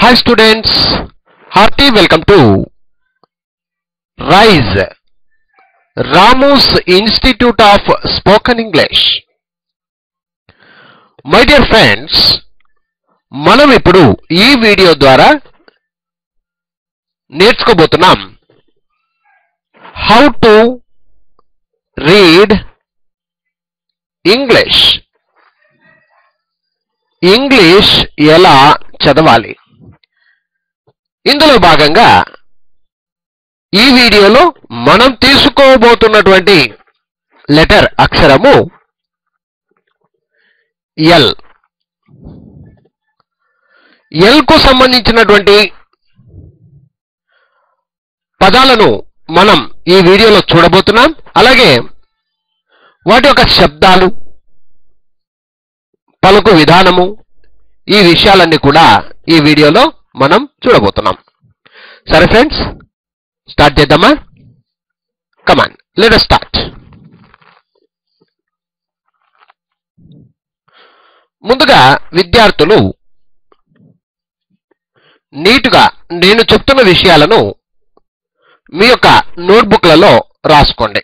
Hi students, hearty welcome to RISE, Ramu's Institute of Spoken English. My dear friends మనం ఇప్పుడు ఈ video ద్వారా నేర్చుకోబోతున్నాం how to read English English ఎలా చదవాలి ఇందులో భాగంగా ఈ వీడియోలో మనం తీసుకోబోతున్నటువంటి లెటర్ అక్షరము ఎల్ ఎల్ కు సంబంధించినటువంటి పదాలను మనం ఈ వీడియోలో చూడబోతున్నాం అలాగే వాటి యొక్క శబ్దాలు పలుకు విధానము ఈ విషయాలన్నీ కూడా ఈ వీడియోలో మనం చూడబోతున్నాం సరే ఫ్రెండ్స్ స్టార్ట్ చేద్దామా కమాన్ లెట్ స్టార్ట్ ముందుగా విద్యార్థులు నీటుగా నేను చెప్తున్న విషయాలను మీ యొక్క నోట్బుక్లలో రాసుకోండి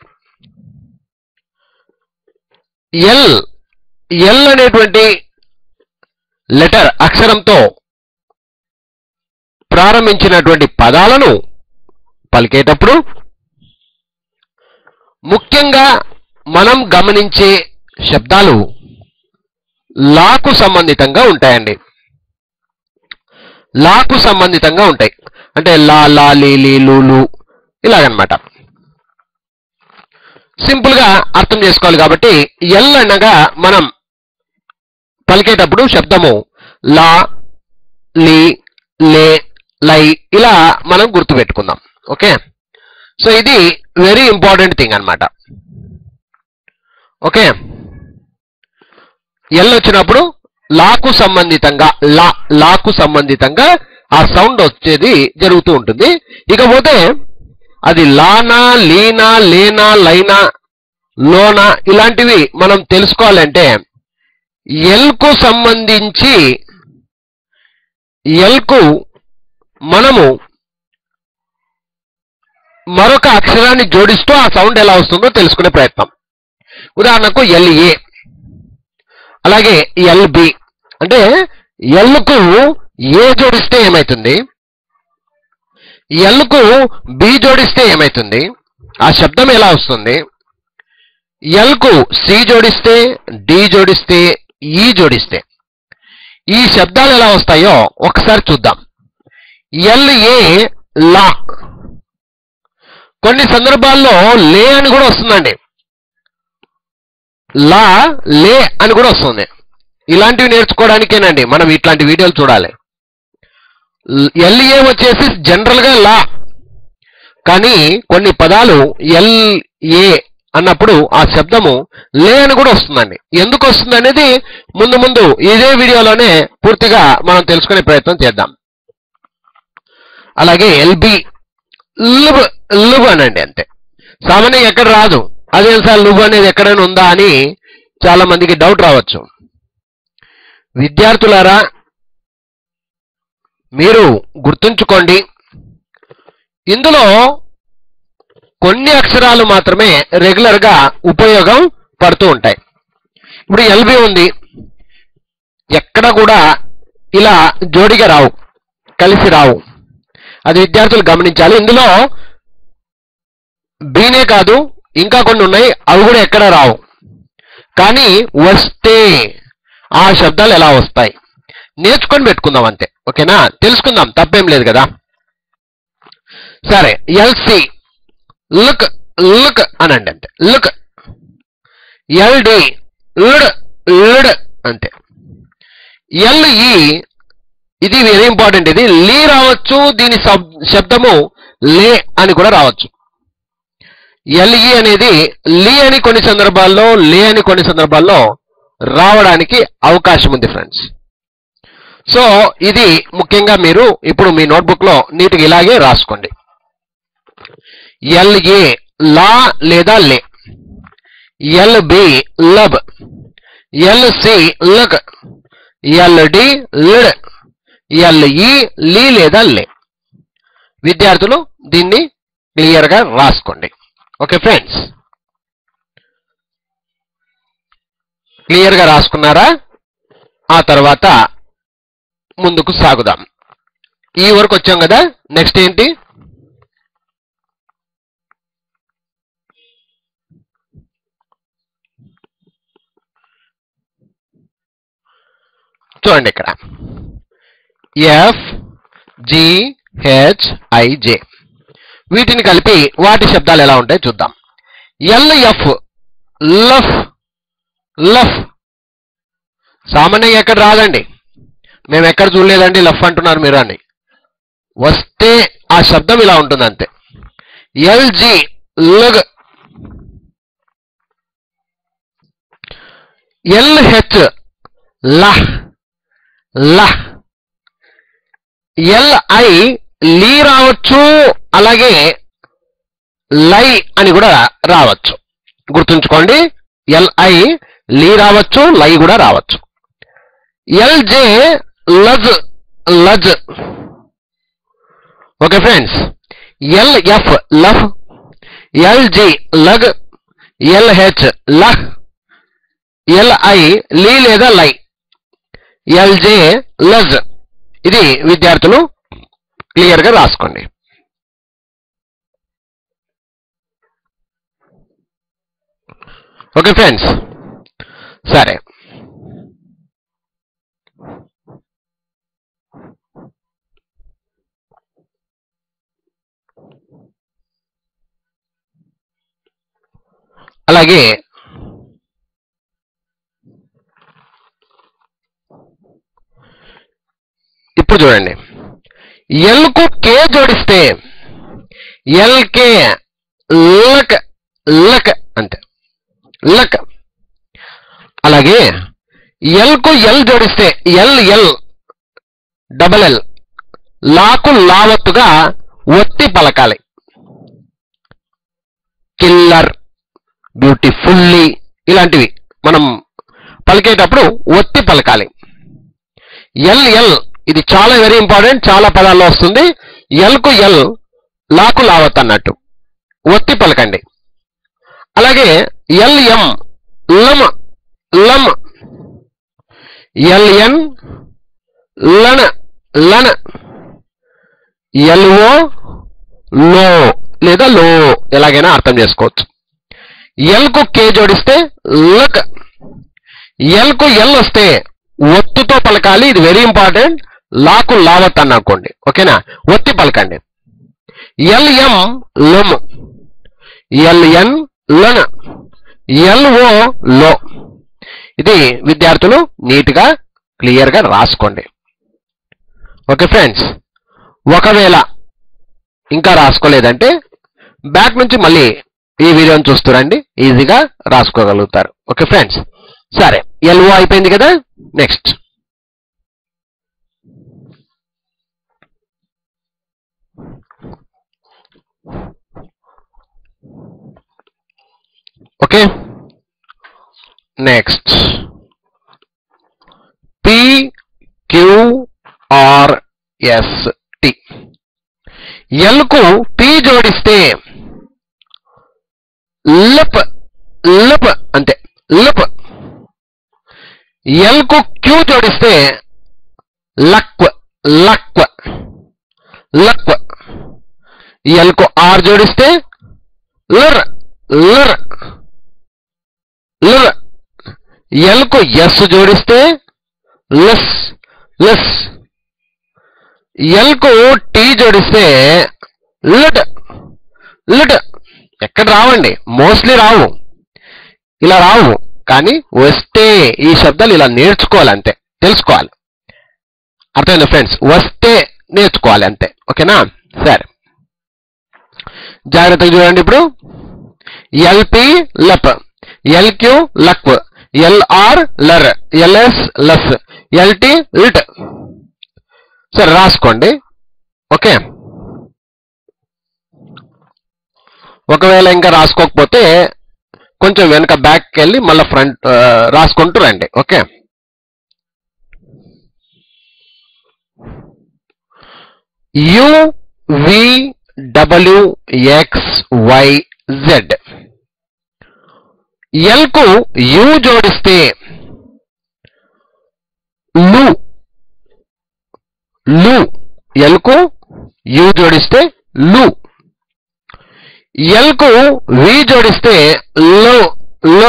ఎల్ ఎల్ అనేటువంటి లెటర్ అక్షరంతో ప్రారంభించినటువంటి పదాలను పలికేటప్పుడు ముఖ్యంగా మనం గమనించే శబ్దాలు లాకు సంబంధితంగా ఉంటాయండి లాకు సంబంధితంగా ఉంటాయి అంటే లా లా లీ లీ లూ లు ఇలాగనమాట సింపుల్ గా అర్థం చేసుకోవాలి కాబట్టి ఎల్ అనగా మనం పలికేటప్పుడు శబ్దము లా లీ లే లై ఇలా మనం గుర్తుపెట్టుకుందాం ఓకే సో ఇది వెరీ ఇంపార్టెంట్ థింగ్ అన్నమాట ఓకే ఎల్ వచ్చినప్పుడు లాకు సంబంధితంగా లా లాకు సంబంధితంగా ఆ సౌండ్ వచ్చేది జరుగుతూ ఉంటుంది ఇకపోతే అది లానా లీనా లేనా లైనా లోనా ఇలాంటివి మనం తెలుసుకోవాలంటే ఎల్ కు సంబంధించి ఎల్ కు మనము మరొక అక్షరాన్ని జోడిస్తూ ఆ సౌండ్ ఎలా వస్తుందో తెలుసుకునే ప్రయత్నం ఉదాహరణకు ఎల్ఏ అలాగే ఎల్బి అంటే ఎల్కు ఏ జోడిస్తే ఏమైతుంది ఎల్కు బి జోడిస్తే ఏమైతుంది ఆ శబ్దం ఎలా వస్తుంది ఎల్కు సి జోడిస్తే డి జోడిస్తే ఈ జోడిస్తే ఈ శబ్దాలు ఎలా వస్తాయో ఒకసారి చూద్దాం ఎల్ ఏ లా కొన్ని సందర్భాల్లో లే అని కూడా వస్తుందండి లా లే అని కూడా వస్తుంది ఇలాంటివి నేర్చుకోవడానికేనండి మనం ఇట్లాంటి వీడియోలు చూడాలి ఎల్ఏ వచ్చేసి జనరల్ గా లా కానీ కొన్ని పదాలు ఎల్ఏ అన్నప్పుడు ఆ శబ్దము లే అని కూడా వస్తుందండి ఎందుకు వస్తుంది అనేది ముందు ముందు ఇదే వీడియోలోనే పూర్తిగా మనం తెలుసుకునే ప్రయత్నం చేద్దాం అలాగే ఎల్బి లుబ్ లుబ్ అనండి అంతే సామాన్యంగా ఎక్కడ రాదు అదే సార్ లుబ్ అనేది ఎక్కడైనా ఉందా అని చాలా మందికి డౌట్ రావచ్చు విద్యార్థులారా మీరు గుర్తుంచుకోండి ఇందులో కొన్ని అక్షరాలు మాత్రమే రెగ్యులర్ గా ఉపయోగం పడుతూ ఉంటాయి ఇప్పుడు ఎల్బి ఉంది ఎక్కడ కూడా ఇలా జోడిగా రావు కలిసి రావు అది విద్యార్థులు గమనించాలి ఇందులో బీనే కాదు ఇంకా కొన్ని ఉన్నాయి అవి కూడా ఎక్కడ రావు కానీ వస్తే ఆ శబ్దాలు ఎలా వస్తాయి నేర్చుకొని పెట్టుకుందాం అంతే ఓకేనా తెలుసుకుందాం తప్పేం లేదు కదా సరే ఎల్సి లుక్ లుక్ అనండి అంతే లుక్ ఎల్డి లుడ్ లుడ్ అంతే ఎల్ఈ ఇది వెరీ ఇంపార్టెంట్ ఇది లీ రావచ్చు దీని శబ్దము లే అని కూడా రావచ్చు ఎల్ఈ అనేది లీ అని కొన్ని సందర్భాల్లో లే అని కొన్ని సందర్భాల్లో రావడానికి అవకాశం ఉంది ఫ్రెండ్స్ సో ఇది ముఖ్యంగా మీరు ఇప్పుడు మీ నోట్బుక్ లో నీటికి ఇలాగే రాసుకోండి ఎల్ఏ లా లేదా లే ఎల్బి లబ్ ఎల్సి లక్ ఎల్డి లిడ్ ఎల్ ఈ లీ లేదా లే విద్యార్థులు దీన్ని క్లియర్ గా రాసుకోండి ఓకే ఫ్రెండ్స్ క్లియర్ గా రాసుకున్నారా ఆ తర్వాత ముందుకు సాగుదాం ఈ వరకు వచ్చాం కదా నెక్స్ట్ ఏంటి చూడండి ఇక్కడ F G H I J వీటిని కలిపి వాటి శబ్దాలు ఎలా ఉంటాయో చూద్దాం ఎల్ ఎఫ్ లఫ్ లఫ్ సామాన్యంగా ఎక్కడ రాదండి మేము ఎక్కడ చూడలేదండి లఫ్ అంటున్నారు మీరు అని వస్తే ఆ శబ్దం ఇలా ఉంటుంది అంతే ఎల్జి లగ్ ఎల్హెచ్ లహ్ లహ్ ఎల్ఐ లీ రావచ్చు అలాగే లై అని కూడా రావచ్చు గుర్తుంచుకోండి ఎల్ఐ లీ రావచ్చు లై కూడా రావచ్చు ఎల్జే లజ్ లజ్ ఓకే ఫ్రెండ్స్ ఎల్ఎఫ్ లఫ్ ఎల్జి లగ్ ఎల్హెచ్ లహ్ ఎల్ఐ లీ లేదా లై ఎల్జే లజ్ ఇది విద్యార్థులు క్లియర్ గా రాసుకోండి ఓకే ఫ్రెండ్స్ సరే అలాగే ఇప్పుడు చూడండి ఎల్ కు కే జోడిస్తే ఎల్ కే లక్ లక్ అంతే లక్ అలాగే ఎల్ కు ఎల్ జోడిస్తే ఎల్ ఎల్ డబల్ ఎల్ లాకు లావత్తుగా ఒత్తి పలకాలి కిల్లర్ బ్యూటిఫుల్లీ ఇలాంటివి మనం పలికేటప్పుడు ఒత్తి పలకాలి ఎల్ ఎల్ ఇది చాలా వెరీ ఇంపార్టెంట్ చాలా పదాల్లో వస్తుంది ఎల్ కు ఎల్ లాకు లావత్ అన్నట్టు ఒత్తి పలకండి అలాగే ఎల్ ఎం లమ్ లమ్ ఎల్ ఎన్ లన లన ఎల్ఓ లో లేదా లో ఎలాగైనా అర్థం చేసుకోవచ్చు ఎల్ కు కే జోడిస్తే లక్ ఎల్ కు ఎల్ వస్తే ఒత్తుతో పలకాలి ఇది వెరీ ఇంపార్టెంట్ లాకు లావత్ అని అనుకోండి ఓకేనా ఒత్తి పలకండి ఎల్ఎం లొమ్ ఎల్ఎన్ లన్ ఎల్ఓ లో ఇది విద్యార్థులు నీట్గా క్లియర్గా రాసుకోండి ఓకే ఫ్రెండ్స్ ఒకవేళ ఇంకా రాసుకోలేదంటే బ్యాక్ నుంచి మళ్ళీ ఈ వీడియోని చూస్తురండి ఈజీగా రాసుకోగలుగుతారు ఓకే ఫ్రెండ్స్ సరే ఎల్ఓ అయిపోయింది కదా next okay next P Q R S T L కు పి జోడిస్తే లిప్ లిప్ అంతే లిప్ ఎల్ కు క్యూ జోడిస్తే లక్వ లక్వ లక్వ ఎల్ కు ఆర్ జోడిస్తే లర్ లర్ లర్ ఎల్ కు ఎస్ జోడిస్తే లస్ లస్ ఎల్ కు టీ జోడిస్తే లిట్ లిట్ ఎక్కడ రావండి మోస్ట్లీ రావు ఇలా రావు కానీ వస్తే ఈ శబ్దాలు ఇలా నేర్చుకోవాలి అంతే తెలుసుకోవాలి అర్థమైందా ఫ్రెండ్స్ వస్తే నేర్చుకోవాలి అంతే ఓకేనా సరే జాగ్రత్తగా చూడండి ఇప్పుడు ఎల్పి లప్ ఎల్క్యూ లక్ ఎల్ఆర్ లర్ ఎల్ఎస్ లస్ ఎల్టి లిట్ సరే రాసుకోండి ఓకే ఒకవేళ ఇంకా రాసుకోకపోతే కొంచెం వెనక బ్యాక్కి వెళ్ళి మళ్ళీ ఫ్రంట్ రాసుకుంటూ రండి okay U V W X Y Z L కు యు జోడిస్తే లు లు ఎల్ కు యు జోడిస్తే లు ఎల్ కు వి జోడిస్తే లో లో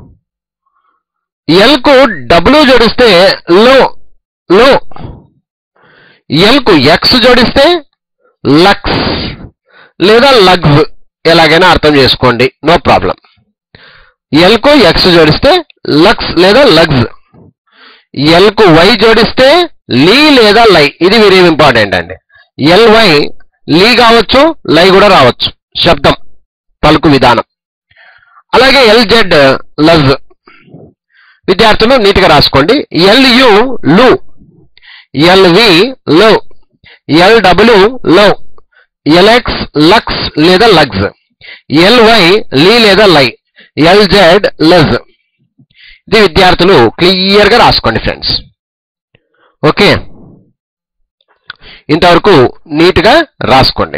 ఎల్ కు డబ్ల్యూ జోడిస్తే లో లో ఎల్ కు ఎక్స్ జోడిస్తే లక్స్ లేదా లగ్స్ ఎలాగైనా అర్థం చేసుకోండి నో ప్రాబ్లం ఎల్ కు ఎక్స్ జోడిస్తే లక్స్ లేదా లగ్స్ ఎల్ కు వై జోడిస్తే లీ లేదా లై ఇది వెరీ ఇంపార్టెంట్ అండి ఎల్ వై లీ కావచ్చు లై కూడా రావచ్చు శబ్దం పలుకు విధానం అలాగే ఎల్ జెడ్ లజ్ విద్యార్థులు నీట్గా రాసుకోండి ఎల్ యు లు ఎల్ వి లో ఎల్ డబ్ల్యూ లో ఎల్ఎక్స్ లక్స్ లేదా లగ్స్ ఎల్ వై లీ లేదా లై ఎల్ జెడ్ లజ్ ఇది విద్యార్థులు క్లియర్ గా రాసుకోండి ఫ్రెండ్స్ ఓకే ఇంతవరకు నీట్ గా రాసుకోండి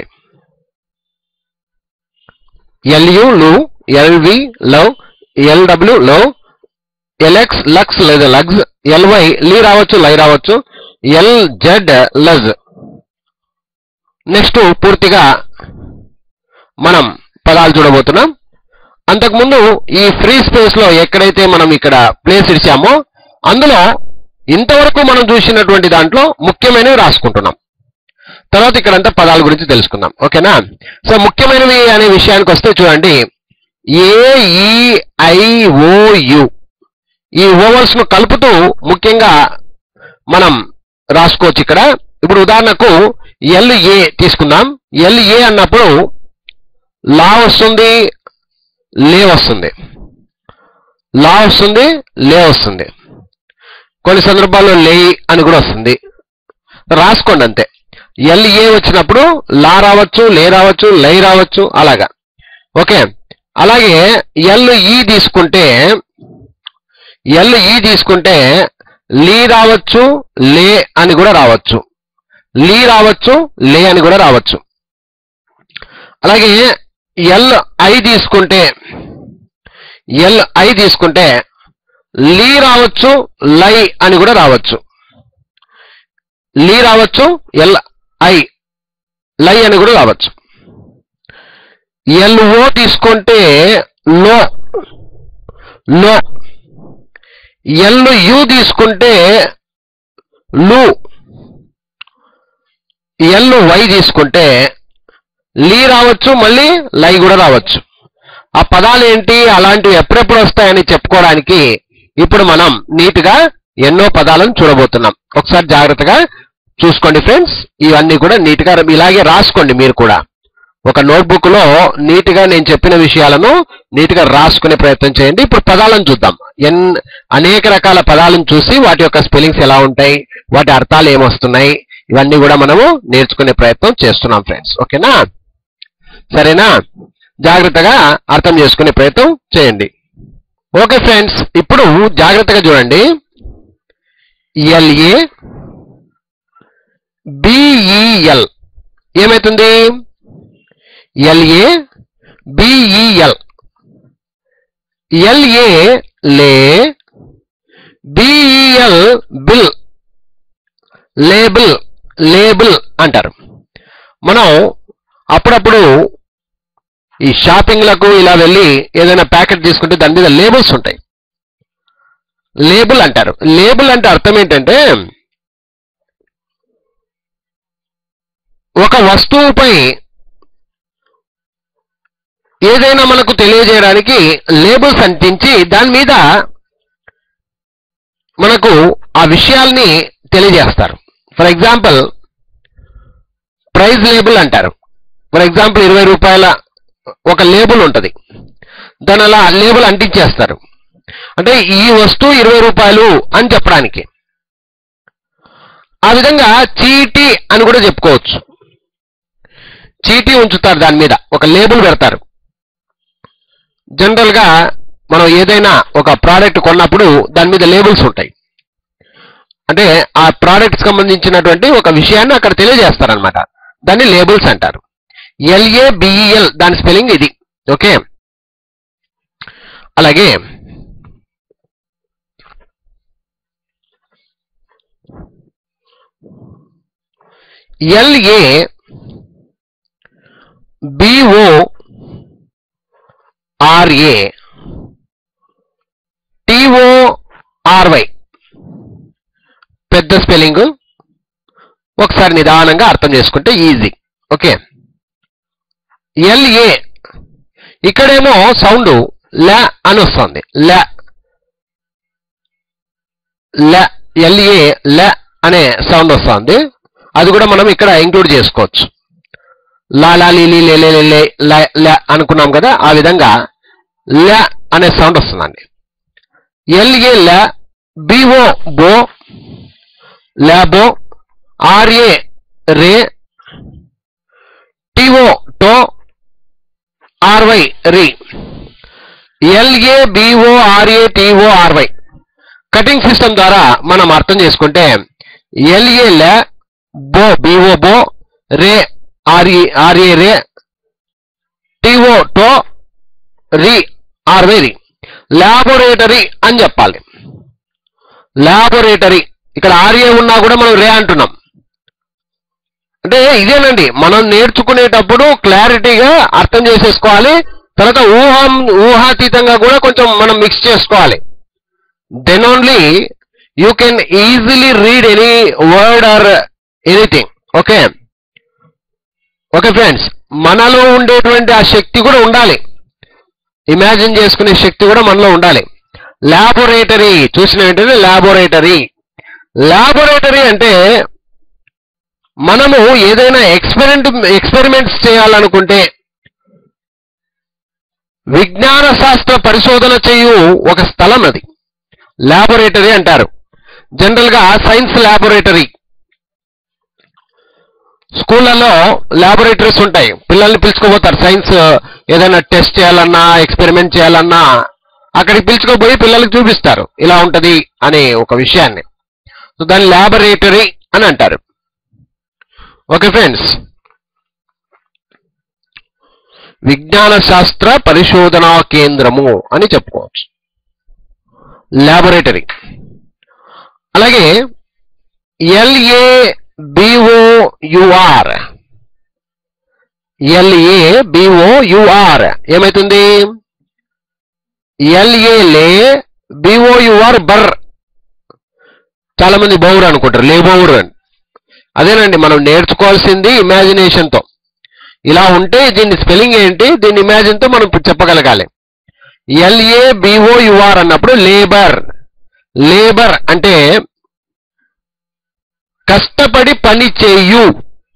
ఎల్యు లు ఎల్వి లవ్ ఎల్డబ్ల్యూ లవ్ ఎల్ఎక్స్ లక్స్ లేదా లగ్స్ ఎల్వై లీ రావచ్చు లై రావచ్చు ఎల్ జెడ్ లజ్ నెక్స్ట్ పూర్తిగా మనం పదాలు చూడబోతున్నాం అంతకుముందు ఈ ఫ్రీ స్పేస్ లో ఎక్కడైతే మనం ఇక్కడ ప్లేస్ ఇచ్చామో అందులో ఇంతవరకు మనం చూసినటువంటి దాంట్లో ముఖ్యమైనవి రాసుకుంటున్నాం తర్వాత ఇక్కడంతా పదాల గురించి తెలుసుకుందాం ఓకేనా సో ముఖ్యమైనవి అనే విషయానికి వస్తే చూడండి A E I O U E vowels ను కలుపుతూ ముఖ్యంగా మనం రాసుకోవచ్చు ఇక్కడ ఇప్పుడు ఉదాహరణకు ఎల్ ఏ తీసుకుందాం ఎల్ ఏ అన్నప్పుడు లా వస్తుంది లే వస్తుంది లా వస్తుంది లే వస్తుంది కొన్ని సందర్భాల్లో లే అని కూడా వస్తుంది రాసుకోండి అంతే ఎల్ ఏ వచ్చినప్పుడు లా రావచ్చు లే రావచ్చు లై రావచ్చు అలాగా ఓకే అలాగే ఎల్ ఈ తీసుకుంటే ఎల్ ఈ తీసుకుంటే లీ రావచ్చు లే అని కూడా రావచ్చు లీ రావచ్చు లే అని కూడా రావచ్చు అలాగే ఎల్ ఐ తీసుకుంటే ఎల్ ఐ తీసుకుంటే లీ రావచ్చు లై అని కూడా రావచ్చు లీ రావచ్చు ఎల్ ఐ లై అని కూడా రావచ్చు ఎల్ ఓ తీసుకుంటే లో లో ఎల్ యు తీసుకుంటే లు ఎల్ వై తీసుకుంటే లీ రావచ్చు మళ్ళీ లై కూడా రావచ్చు ఆ పదాలు ఏంటి అలాంటివి ఎప్పుడెప్పుడు వస్తాయని చెప్పుకోవడానికి ఇప్పుడు మనం నీట్గా ఎన్నో పదాలను చూడబోతున్నాం ఒకసారి జాగ్రత్తగా చూసుకోండి ఫ్రెండ్స్ ఇవన్నీ కూడా నీట్గా ఇలాగే రాసుకోండి మీరు కూడా ఒక నోట్బుక్ లో నీట్ గా నేను చెప్పిన విషయాలను నీట్ గా రాసుకునే ప్రయత్నం చేయండి ఇప్పుడు పదాలను చూద్దాం ఎన్ అనేక రకాల పదాలను చూసి వాటి యొక్క స్పెల్లింగ్స్ ఎలా ఉంటాయి వాటి అర్థాలు ఏమొస్తున్నాయి ఇవన్నీ కూడా మనము నేర్చుకునే ప్రయత్నం చేస్తున్నాం ఫ్రెండ్స్ ఓకేనా సరేనా జాగ్రత్తగా అర్థం చేసుకునే ప్రయత్నం చేయండి ఓకే ఫ్రెండ్స్ ఇప్పుడు జాగ్రత్తగా చూడండి ఎల్ఏ బిఈఎల్ ఏమైతుంది ఎల్ఏ బిఈఎల్ ఎల్ఏ లే బిఈఎల్ బిల్ లేబుల్ లేబుల్ అంటారు మనం అప్పుడప్పుడు ఈ షాపింగ్లకు ఇలా వెళ్ళి ఏదైనా ప్యాకెట్ తీసుకుంటే దాని మీద లేబుల్స్ ఉంటాయి లేబుల్ అంటారు లేబుల్ అంటే అర్థం ఏంటంటే ఒక వస్తువుపై ఏదైనా మనకు తెలియజేయడానికి లేబుల్స్ అంటించి దాని మీద మనకు ఆ విషయాల్ని తెలియజేస్తారు ఫర్ ఎగ్జాంపుల్ ప్రైజ్ లేబుల్ అంటారు ఫర్ ఎగ్జాంపుల్ ఇరవై రూపాయల ఒక లేబుల్ ఉంటుంది దాని అలా లేబుల్ అంటించేస్తారు అంటే ఈ వస్తువు ఇరవై రూపాయలు అని చెప్పడానికి ఆ విధంగా చీటీ అని కూడా చెప్పుకోవచ్చు చీటీ ఉంచుతారు దాని మీద ఒక లేబుల్ పెడతారు జనరల్ గా మనం ఏదైనా ఒక ప్రోడక్ట్ కొన్నప్పుడు దాని మీద లేబుల్స్ ఉంటాయి అంటే ఆ ప్రోడక్ట్ సంబంధించినటువంటి ఒక విషయాన్ని అక్కడ తెలియజేస్తారనమాట దాన్ని లేబుల్స్ అంటారు ఎల్ఏ బిఈఎల్ దాని స్పెల్లింగ్ ఇది ఓకే అలాగే ఎల్ఏ బిఓ ఆర్ఏ టిఓఆర్వై పెద్ద స్పెల్లింగ్ ఒకసారి నిదానంగా అర్థం చేసుకుంటే ఈజీ ఓకే ఎల్ఏ ఇక్కడేమో సౌండ్ ల అని వస్తుంది ల ల ఎల్ఏ ల అనే సౌండ్ వస్తుంది అది కూడా మనం ఇక్కడ ఇంక్లూడ్ చేసుకోవచ్చు లా లా లీ లీ లే లే లే లే ల ల అనుకున్నాం కదా ఆ విధంగా ల అనే సౌండ్ వస్తుందండి ఎల్ఏ ల బిఓ బో ల్యాబో ఆర్ఏ రే టిఓ టో ఆర్వై రి L A B O R A T O R Y cutting system ద్వారా మనం అర్థం చేసుకుంటే ఎల్ఏ ల బో బిఓ బో రే ఆర్ఈ ఆర్ఏ రే టిఓ టో రి ఆర్వై రి లాబొరేటరీ అని చెప్పాలి లాబొరేటరీ ఇక్కడ ఆర్ఏ ఉన్నా కూడా మనం రే అంటున్నాం అంటే ఇదేనండి మనం నేర్చుకునేటప్పుడు క్లారిటీగా అర్థం చేసేసుకోవాలి తర్వాత ఊహ ఊహాతీతంగా కూడా కొంచెం మనం మిక్స్ చేసుకోవాలి then only you can easily read any word or anything okay okay friends మనలో ఉండేటువంటి ఆ శక్తి కూడా ఉండాలి ఇమాజిన్ చేసుకునే శక్తి కూడా మనలో ఉండాలి లాబొరేటరీ చూసిన వెంటనే లాబొరేటరీ లాబొరేటరీ అంటే మనము ఏదైనా ఎక్స్పెరిమెంట్ ఎక్స్పెరిమెంట్స్ చేయాలనుకుంటే విజ్ఞాన శాస్త్ర పరిశోధన చేయు ఒక స్థలం అది లాబొరేటరీ అంటారు జనరల్ గా సైన్స్ లాబొరేటరీ స్కూళ్ళలో లాబొరేటరీస్ ఉంటాయి పిల్లల్ని పిలుచుకోపోతారు సైన్స్ ఏదైనా టెస్ట్ చేయాలన్నా ఎక్స్పెరిమెంట్ చేయాలన్నా అక్కడికి పిలుచుకోపోయి పిల్లలకు చూపిస్తారు ఇలా ఉంటది అనే ఒక విషయాన్ని సో దాన్ని లాబొరేటరీ అని అంటారు ఓకే ఫ్రెండ్స్ విజ్ఞాన శాస్త్ర పరిశోధనా కేంద్రము అని చెప్పుకోవచ్చు లాబొరేటరీ అలాగే ఎల్ఏ బిఓయుఆర్ ఎల్ఏ బిఓయుఆర్ ఏమైతుంది ఎల్ఏ లే బిఓయుఆర్ బర్ చాలా మంది బౌర్ అనుకుంటారు లే బౌర్ అని అదేనండి మనం నేర్చుకోవాల్సింది ఇమాజినేషన్ తో ఇలా ఉంటే దీని స్పెల్లింగ్ ఏంటి దీని ఇమాజిన్ తో మనం చెప్పగలగాలి ఎల్ఏ బిఓయుఆర్ అన్నప్పుడు లేబర్ లేబర్ అంటే కష్టపడి పని చేయు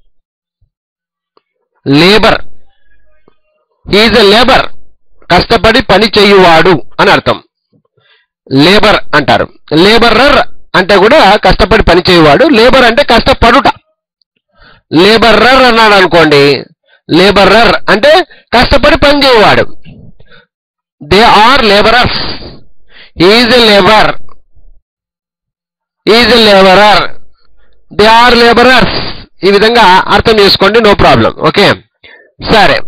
లేబర్ ఈజ్ ఎ లేబర్ కష్టపడి పని చేయువాడు అని అర్థం లేబర్ అంటారు లేబరర్ అంటే కూడా కష్టపడి పని చేయువాడు లేబర్ అంటే కష్టపడుట లేబరర్ అన్నాడు అనుకోండి లేబరర్ అంటే కష్టపడి పని చేయవాడు they are labourers is a labour is a labourer they are labourers ఈ విధంగా అర్థం చేసుకోండి నో ప్రాబ్లం ఓకే సరే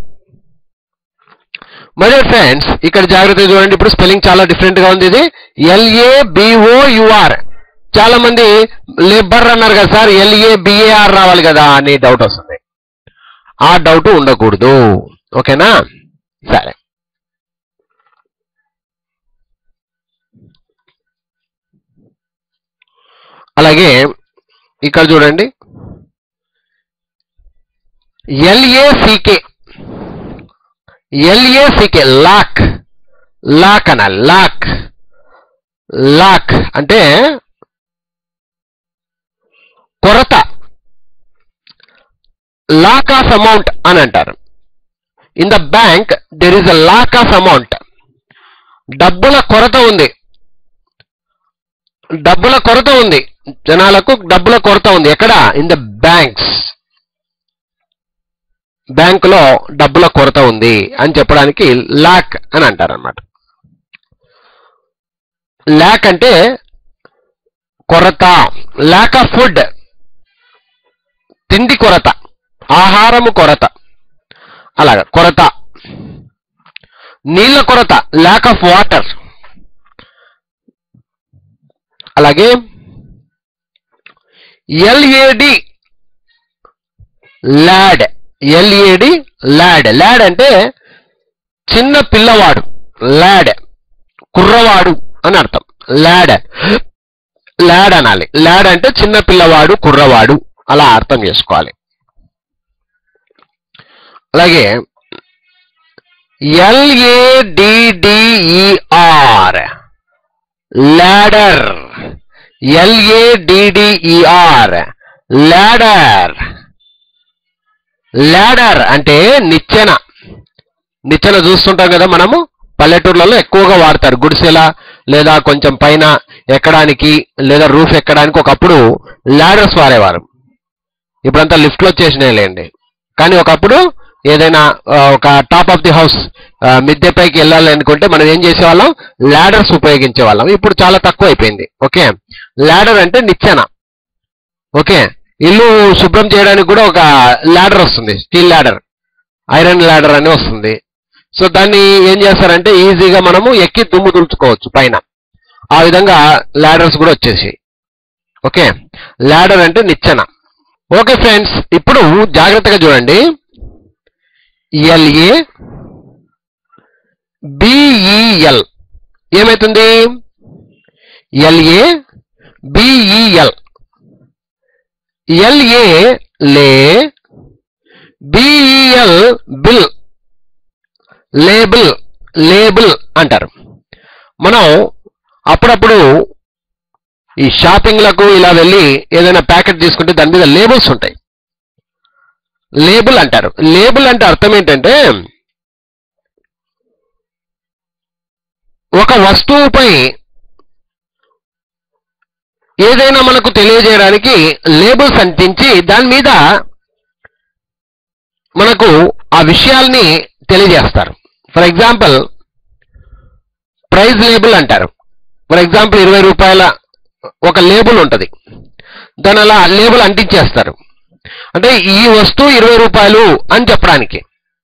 మరి ఫ్రెండ్స్ ఇక్కడ జాగ్రత్త చూడండి ఇప్పుడు స్పెల్లింగ్ చాలా డిఫరెంట్ గా ఉంది ఇది ఎల్ఏ బిఓ యుఆర్ చాలా మంది లేబర్ అన్నారు కదా సార్ ఎల్ఏ బిఏఆర్ రావాలి కదా అని డౌట్ వస్తుంది ఆ డౌట్ ఉండకూడదు ఓకేనా సరే అలాగే ఇక్కడ చూడండి ఎల్ఏసికే ఎల్ఏసికే లాక్ లాక్ అన లాక్ లాక్ అంటే కొరత లాక్ ఆఫ్ అమౌంట్ అని అంటారు in the bank there is a lack of amount డబ్బుల కొరత ఉంది డబ్బుల కొరత ఉంది జనాలకు డబ్బుల కొరత ఉంది ఎక్కడ ఇన్ ద బ్యాంక్స్ బ్యాంకులో డబ్బుల కొరత ఉంది అని చెప్పడానికి లాక్ అని అంటారు అనమాట లాక్ అంటే కొరత లాక్ ఆఫ్ ఫుడ్ తిండి కొరత ఆహారము కొరత అలాగా కొరత నీళ్ళ కొరత ల్యాక్ ఆఫ్ వాటర్ అలాగే L A D lad L A D lad lad అంటే చిన్న పిల్లవాడు ల్యాడ్ కుర్రవాడు అని అర్థం ల్యాడ్ ల్యాడ్ అనాలి ల్యాడ్ అంటే చిన్న పిల్లవాడు కుర్రవాడు అలా అర్థం చేసుకోవాలి అలాగే L A D D E R ladder L A D D E R ladder ladder అంటే నిచ్చెన నిచ్చెన చూస్తుంటాం కదా మనము పల్లెటూర్లలో ఎక్కువగా వాడతారు గుడిసెల లేదా కొంచెం పైన ఎక్కడానికి లేదా రూఫ్ ఎక్కడానికి ఒకప్పుడు ల్యాడర్స్ వాడేవారు ఇప్పుడంతా లిఫ్ట్లు వచ్చేసినాయి లేండి కానీ ఒకప్పుడు ఏదైనా ఆ, ఒక టాప్ ఆఫ్ ది హౌస్ మిద్దె పైకి వెళ్ళాలి అనుకుంటే మనం ఏం చేసేవాళ్ళం ల్యాడర్స్ ఉపయోగించే వాళ్ళం ఇప్పుడు చాలా తక్కువ అయిపోయింది ఓకే ల్యాడర్ అంటే నిచ్చెన ఓకే ఇల్లు శుభ్రం చేయడానికి కూడా ఒక ల్యాడర్ వస్తుంది స్టీల్ ల్యాడర్ ఐరన్ ల్యాడర్ అని వస్తుంది సో దాన్ని ఏం చేస్తారంటే ఈజీగా మనము ఎక్కి దుమ్ము దులుచుకోవచ్చు పైన ఆ విధంగా ల్యాడర్స్ కూడా వచ్చేసి ఓకే ల్యాడర్ అంటే నిచ్చెన ఓకే ఫ్రెండ్స్ ఇప్పుడు జాగ్రత్తగా చూడండి ఎల్ఏ బిఈఎల్ ఏమైతుంది ఎల్ఏ బిఈఎల్ ఎల్ఏ లే బిఈఎల్ బిల్ లేబుల్ లేబుల్ అంటారు మనం అప్పుడప్పుడు ఈ షాపింగ్లకు ఇలా వెళ్ళి ఏదైనా ప్యాకెట్ తీసుకుంటే దాని మీద లేబుల్స్ ఉంటాయి లేబుల్ అంటారు లేబుల్ అంటే అర్థం ఏంటంటే ఒక వస్తువుపై ఏదైనా మనకు తెలియజేయడానికి లేబుల్స్ అంటించి దాని మీద మనకు ఆ విషయాల్ని తెలియజేస్తారు ఫర్ ఎగ్జాంపుల్ ప్రైజ్ లేబుల్ అంటారు ఫర్ ఎగ్జాంపుల్ ఇరవై రూపాయల ఒక లేబుల్ ఉంటుంది దాని అలా లేబుల్ అంటించేస్తారు అంటే ఈ వస్తువు ఇరవై రూపాయలు అని చెప్పడానికి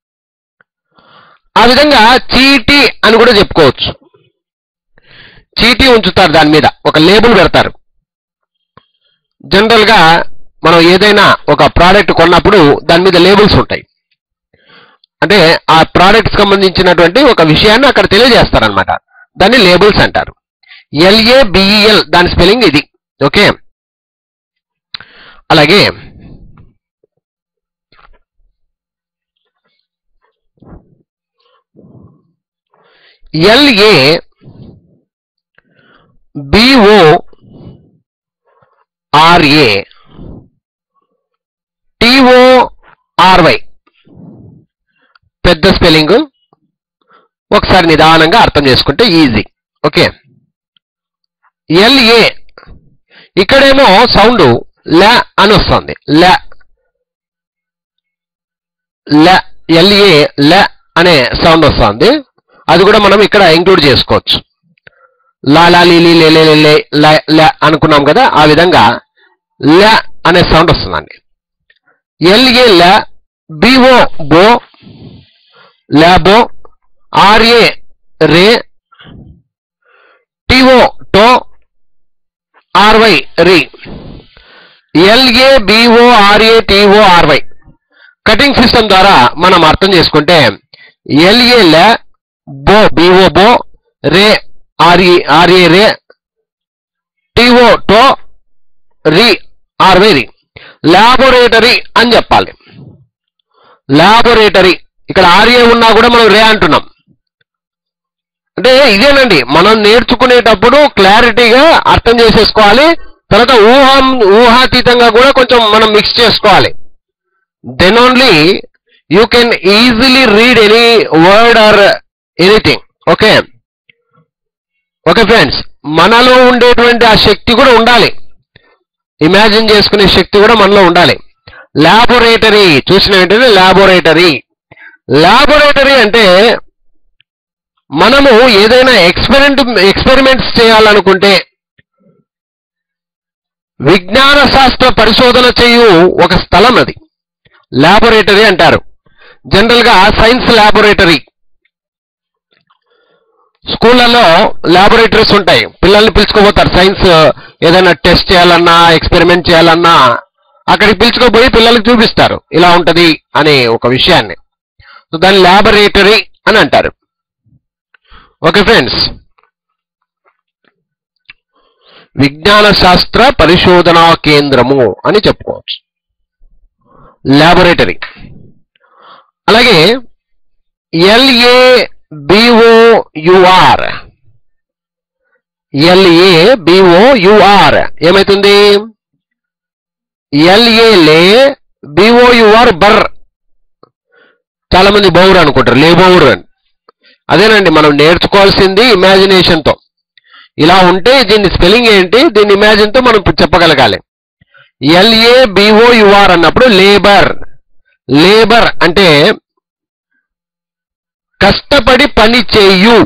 ఆ విధంగా చీటీ అని కూడా చెప్పుకోవచ్చు చీటీ ఉంచుతారు దాని మీద ఒక లేబుల్ పెడతారు జనరల్ గా మనం ఏదైనా ఒక ప్రోడక్ట్ కొన్నప్పుడు దాని మీద లేబుల్స్ ఉంటాయి అంటే ఆ ప్రోడక్ట్ సంబంధించినటువంటి ఒక విషయాన్ని అక్కడ తెలియజేస్తారనమాట దాన్ని లేబుల్స్ అంటారు ఎల్ఏ బిఈఎల్ దాని స్పెల్లింగ్ ఇది ఓకే అలాగే L A B O R A T O R Y పెద్ద స్పెల్లింగ్ ఒకసారి నిదానంగా అర్థం చేసుకుంటే ఈజీ ఓకే ఎల్ఏ ఇక్కడేమో సౌండ్ ల అని వస్తుంది ల ల ఎల్ఏ ల అనే సౌండ్ వస్తుంది అది కూడా మనం ఇక్కడ ఇంక్లూడ్ చేసుకోవచ్చు లా లా లీ లీ లే లే లే లే ల ల అనుకున్నాం కదా ఆ విధంగా ల అనే సౌండ్ వస్తుందండి ఎల్ఏ ల బిఓ బో ల్యాబో ఆర్ఏ రే టిఓ టో ఆర్వై రి L A B O R A T O R Y cutting system ద్వారా మనం అర్థం చేసుకుంటే ఎల్ఏ ల బో బిఓ బో రే ఆర్ఈ ఆర్ఏ రే టిఓ టో రి ఆర్వై రి లాబొరేటరీ అని చెప్పాలి లాబొరేటరీ ఇక్కడ ఆర్ఏ ఉన్నా కూడా మనం రే అంటున్నాం అంటే ఇదేనండి మనం నేర్చుకునేటప్పుడు క్లారిటీగా అర్థం చేసేసుకోవాలి తర్వాత ఊహ ఊహాతీతంగా కూడా కొంచెం మనం మిక్స్ చేసుకోవాలి then only you can easily read any word or anything okay okay friends మనలో ఉండేటువంటి ఆ శక్తి కూడా ఉండాలి ఇమాజిన్ చేసుకునే శక్తి కూడా మనలో ఉండాలి లాబొరేటరీ చూసిన వెంటనే లాబొరేటరీ లాబొరేటరీ అంటే మనము ఏదైనా ఎక్స్పెరిమెంట్ ఎక్స్పెరిమెంట్స్ చేయాలనుకుంటే విజ్ఞాన శాస్త్ర పరిశోధన చేయు ఒక స్థలం అది ల్యాబొరేటరీ అంటారు జనరల్ గా సైన్స్ ల్యాబొరేటరీ స్కూళ్ళలో ల్యాబొరేటరీస్ ఉంటాయి పిల్లల్ని పిలుచుకోపోతారు సైన్స్ ఏదైనా టెస్ట్ చేయాలన్నా ఎక్స్పెరిమెంట్ చేయాలన్నా అక్కడికి పిలుచుకోపోయి పిల్లలకు చూపిస్తారు ఇలా ఉంటది అనే ఒక విషయాన్ని సో దాన్ని ల్యాబొరేటరీ అని అంటారు ఓకే ఫ్రెండ్స్ విజ్ఞాన శాస్త్ర పరిశోధనా కేంద్రము అని చెప్పుకోవచ్చు ల్యాబొరేటరీ అలాగే ఎల్ఏ బిఓయుఆర్ ఎల్ఏ బిఓయుఆర్ ఏమైతుంది ఎల్ఏ లే బిఓయుఆర్ బర్ చాలా మంది బౌర్ అనుకుంటారు లేబౌర్ అని అదేనండి మనం నేర్చుకోవాల్సింది ఇమాజినేషన్ తో ఇలా ఉంటే దీని స్పెల్లింగ్ ఏంటి దీని ఇమాజిన్ తో మనం చెప్పగలగాలి ఎల్ఏ బిఓయుఆర్ అన్నప్పుడు లేబర్ లేబర్ అంటే కష్టపడి పని చేయు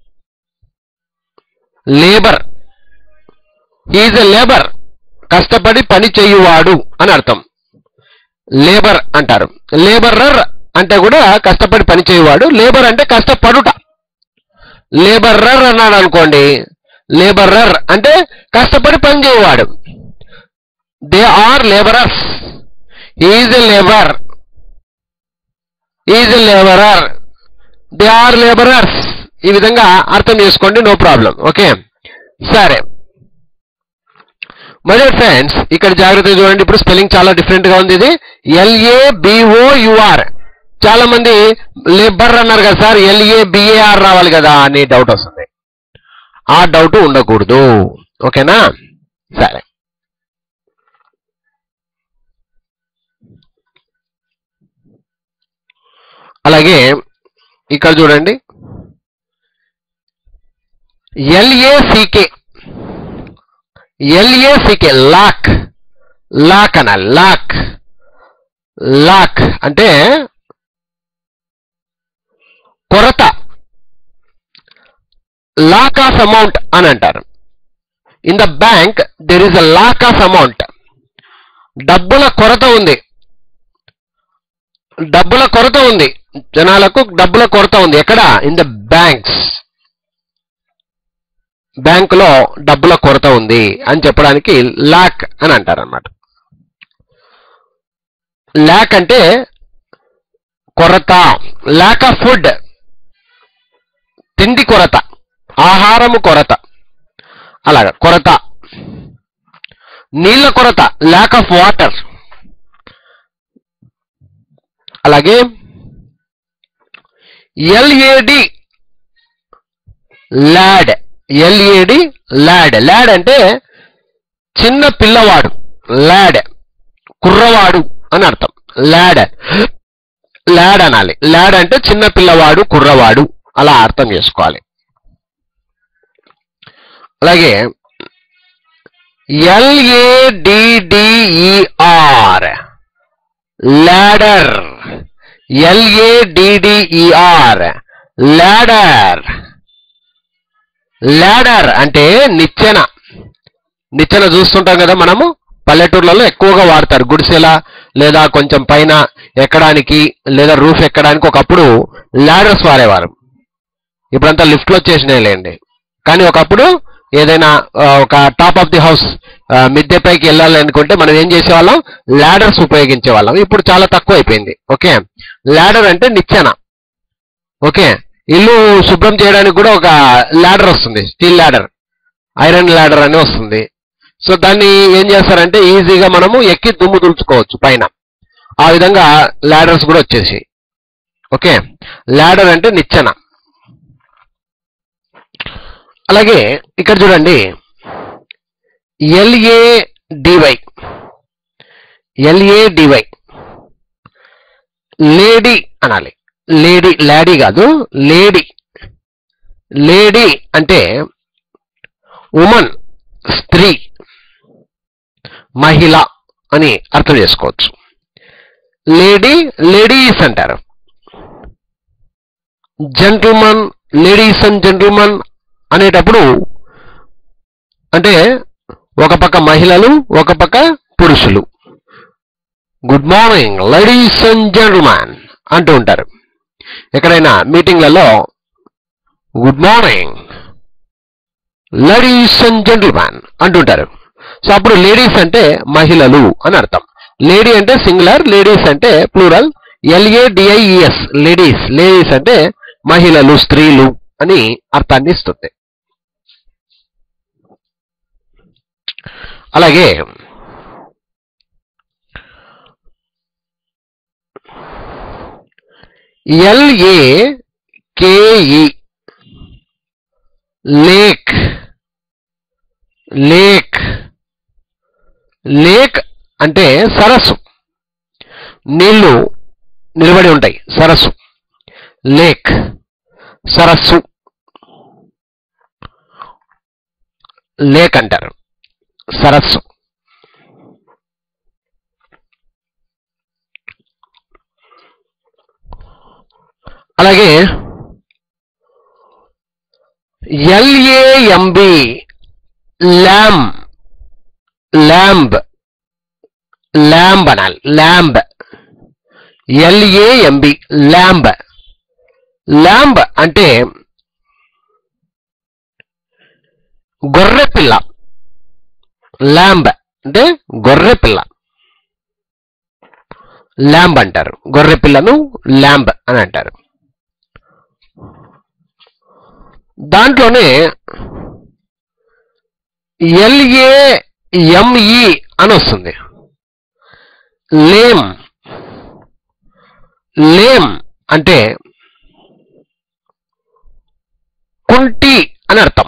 లేబర్ ఈజ్ ఎ లేబర్ కష్టపడి పని చేయువాడు అని అర్థం లేబర్ అంటారు లేబరర్ అంటే కూడా కష్టపడి పని చేయువాడు లేబర్ అంటే కష్టపడుట లేబరర్ అన్నాడు అనుకోండి లేబరర్ అంటే కష్టపడి పని చేయవాడు they are labourers is a labour is a labourer they are labourers ఈ విధంగా అర్థం చేసుకోండి నో ప్రాబ్లం ఓకే సరే మరి ఫ్రెండ్స్ ఇక్కడ జాగ్రత్తగా చూడండి ఇప్పుడు స్పెల్లింగ్ చాలా డిఫరెంట్ గా ఉంది ఇది ఎల్ఏ బిఓయుఆర్ చాలా మంది లేబర్ అన్నారు కదా సార్ ఎల్ఏ బిఏఆర్ రావాలి కదా అని డౌట్ వస్తుంది ఆ డౌట్ ఉండకూడదు ఓకేనా సరే అలాగే ఇక్కడ చూడండి ఎల్ఏసికే ఎల్ఏసికే లాక్ లాక్ అనాలి లాక్ లాక్ అంటే కొరత లాక్ ఆఫ్ అమౌంట్ అని అంటారు in the bank there is a lack of amount డబ్బుల కొరత ఉంది డబ్బుల కొరత ఉంది జనాలకు డబ్బుల కొరత ఉంది ఎక్కడ ఇన్ ద బ్యాంక్స్ బ్యాంకులో డబ్బుల కొరత ఉంది అని చెప్పడానికి లాక్ అని అంటారు అనమాట లాక్ అంటే కొరత లాక్ ఆఫ్ ఫుడ్ తిండి కొరత ఆహారము కొరత అలాగా కొరత నీళ్ళ కొరత ల్యాక్ ఆఫ్ వాటర్ అలాగే L A D lad L A D lad lad అంటే చిన్న పిల్లవాడు ల్యాడ్ కుర్రవాడు అని అర్థం ల్యాడ్ ల్యాడ్ అనాలి ల్యాడ్ అంటే చిన్న పిల్లవాడు కుర్రవాడు అలా అర్థం చేసుకోవాలి అలాగే L A D D E R ladder L A D D E R ladder ladder అంటే నిచ్చెన నిచ్చెన చూస్తుంటాం కదా మనము పల్లెటూర్లలో ఎక్కువగా వాడతారు గుడిసెల లేదా కొంచెం పైన ఎక్కడానికి లేదా రూఫ్ ఎక్కడానికి ఒకప్పుడు ల్యాడర్స్ వాడేవారు ఇప్పుడంతా లిఫ్ట్లు వచ్చేసినాయి లేండి కానీ ఒకప్పుడు ఏదైనా ఆ, ఒక టాప్ ఆఫ్ ది హౌస్ మిద్దె పైకి వెళ్ళాలి అనుకుంటే మనం ఏం చేసేవాళ్ళం ల్యాడర్స్ ఉపయోగించే వాళ్ళం ఇప్పుడు చాలా తక్కువ అయిపోయింది ఓకే ల్యాడర్ అంటే నిచ్చెన ఓకే ఇల్లు శుభ్రం చేయడానికి కూడా ఒక ల్యాడర్ వస్తుంది స్టీల్ ల్యాడర్ ఐరన్ ల్యాడర్ అని వస్తుంది సో దాన్ని ఏం చేస్తారంటే ఈజీగా మనము ఎక్కి దుమ్ము దులుచుకోవచ్చు పైన ఆ విధంగా ల్యాడర్స్ కూడా వచ్చేసి ఓకే ల్యాడర్ అంటే నిచ్చెన అలాగే ఇక్కడ చూడండి L A D Y L A D Y lady అనాలి లేడీ లాడీ కాదు లేడీ లేడీ అంటే ఉమన్ స్త్రీ మహిళ అని అర్థం చేసుకోవచ్చు లేడీ లేడీస్ అంటారు జెంటిల్మన్ లేడీస్ అండ్ జెంటిల్మన్ అనేటప్పుడు అంటే ఒక పక్క మహిళలు ఒక పక్క పురుషులు good morning ladies and gentlemen అంటూ ఉంటారు ఎక్కడైనా మీటింగ్లలో good morning ladies and gentlemen అంటుంటారు సో అప్పుడు లేడీస్ అంటే మహిళలు అని అర్థం లేడీ అంటే సింగులర్ లేడీస్ అంటే ప్లూరల్ ఎల్ఏడిఐఈఎస్ లేడీస్ లేడీస్ అంటే మహిళలు స్త్రీలు అని అర్థాన్ని ఇస్తుంది అలాగే L A K E lake lake lake అంటే సరస్సు నీళ్లు నిలబడి ఉంటాయి సరస్సు లేక్ సరస్సు లేక్ అంటారు సరస్సు అలాగే ఎల్ఏఎంబి ల్యామ్ ల్యాంబ్ ల్యాంబ్ అనాలి ల్యాంబ్ ఎల్ఏఎంబి ల్యాంబ్ ల్యాంబ్ అంటే గొర్రె పిల్ల ల్యాంబ్ అంటే గొర్రె పిల్ల ల్యాంబ్ అంటారు గొర్రె పిల్లను ల్యాంబ్ అని అంటారు దాంట్లోనే ఎల్ఏఎంఈ అని వస్తుంది లేమ్ లేమ్ అంటే కుంటి అని అర్థం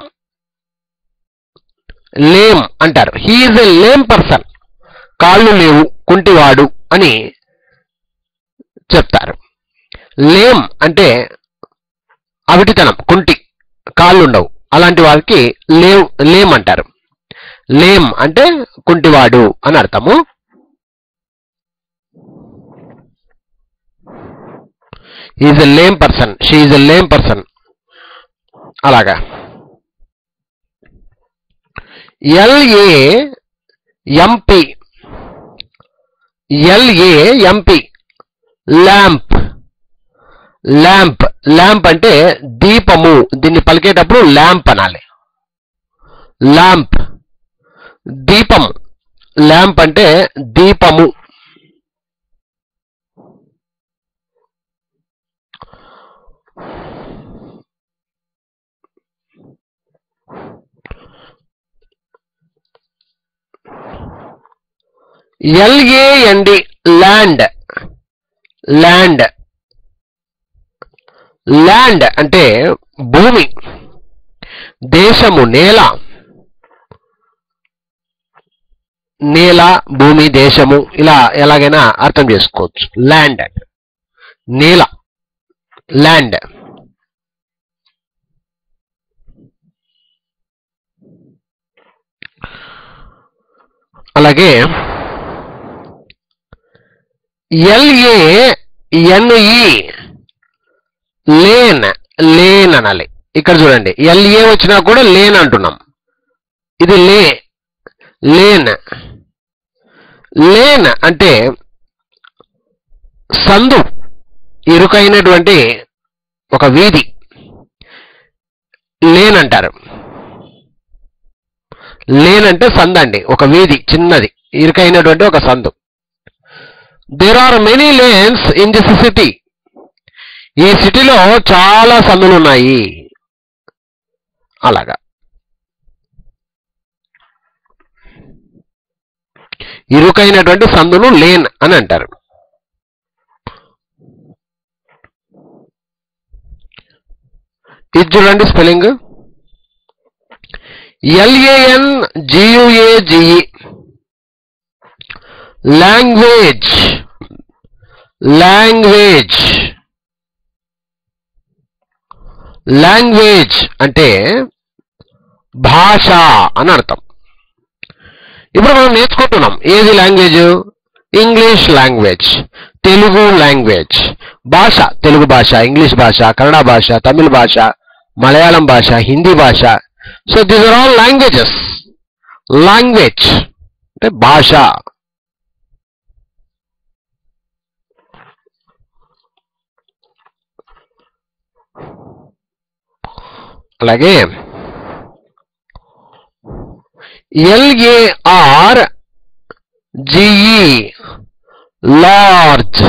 లేమ్ అంటారు హీఈస్ ఎ లేమ్ పర్సన్ కాళ్ళు లేవు కుంటివాడు అని చెప్తారు లేమ్ అంటే అవిటితనం కుంటి కాళ్ళు ఉండవు అలాంటి వారికి లేవ్ లేమ్ అంటారు లేమ్ అంటే కుంటివాడు అని అర్థము is a lame person she is a lame person అలాగా L A M P L A M P lamp lamp lamp అంటే దీపము దీన్ని పలికేటప్పుడు ల్యాంప్ అనాలి ల్యాంప్ దీపం ల్యాంప్ అంటే దీపము ఎల్ఏఎండి ల్యాండ్ ల్యాండ్ ల్యాండ్ అంటే భూమి దేశము నేల నేల భూమి దేశము ఇలా ఎలాగైనా అర్థం చేసుకోవచ్చు ల్యాండ్ నేల ల్యాండ్ అలాగే ఎల్ఏ ఎన్ఈ లేన్ లేన్ అనాలి ఇక్కడ చూడండి ఎల్ఏ వచ్చినా కూడా లేన్ అంటున్నాం ఇది లే లేన్ లేన్ అంటే సందు ఇరుకైనటువంటి ఒక వీధి లేన్ అంటారు లేన్ అంటే సందు అండి ఒక వీధి చిన్నది ఇరుకైనటువంటి ఒక సందు there are many lanes in this city ఈ సిటీలో చాలా సందులు ఉన్నాయి అలాగా ఇరుకైనటువంటి సందును లేన్ అని అంటారు ఇది చూడండి spelling L A N G U A G E language language language అంటే భాష అని అర్థం ఇప్పుడు మనం నేర్చుకుంటున్నాం ఏది language English language Telugu language భాష తెలుగు భాష ఇంగ్లీష్ భాష కన్నడ భాష తమిళ భాష మలయాళం భాష హిందీ భాష so these are all languages language అంటే భాష అలాగే L A R G E large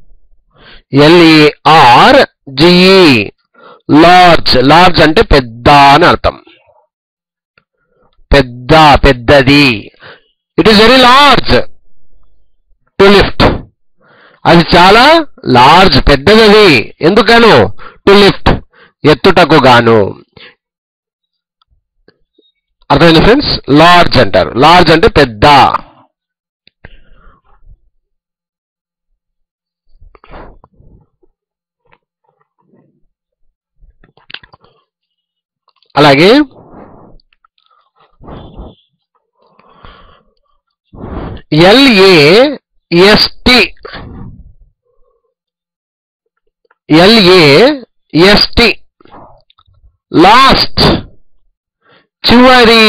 L A R G E large large అంటే పెద్ద అని అర్థం పెద్ద పెద్దది it is very large to lift అది చాలా లార్జ్ పెద్దది అది ఎందుకను టు లిఫ్ట్ ఎత్తుటకు గాను అర్థమైంది ఫ్రెండ్స్ లార్జ్ అంటారు లార్జ్ అంటే పెద్ద అలాగే ఎల్ఏఎస్టి ఎల్ఏఎస్టి లాస్ట్ చివరి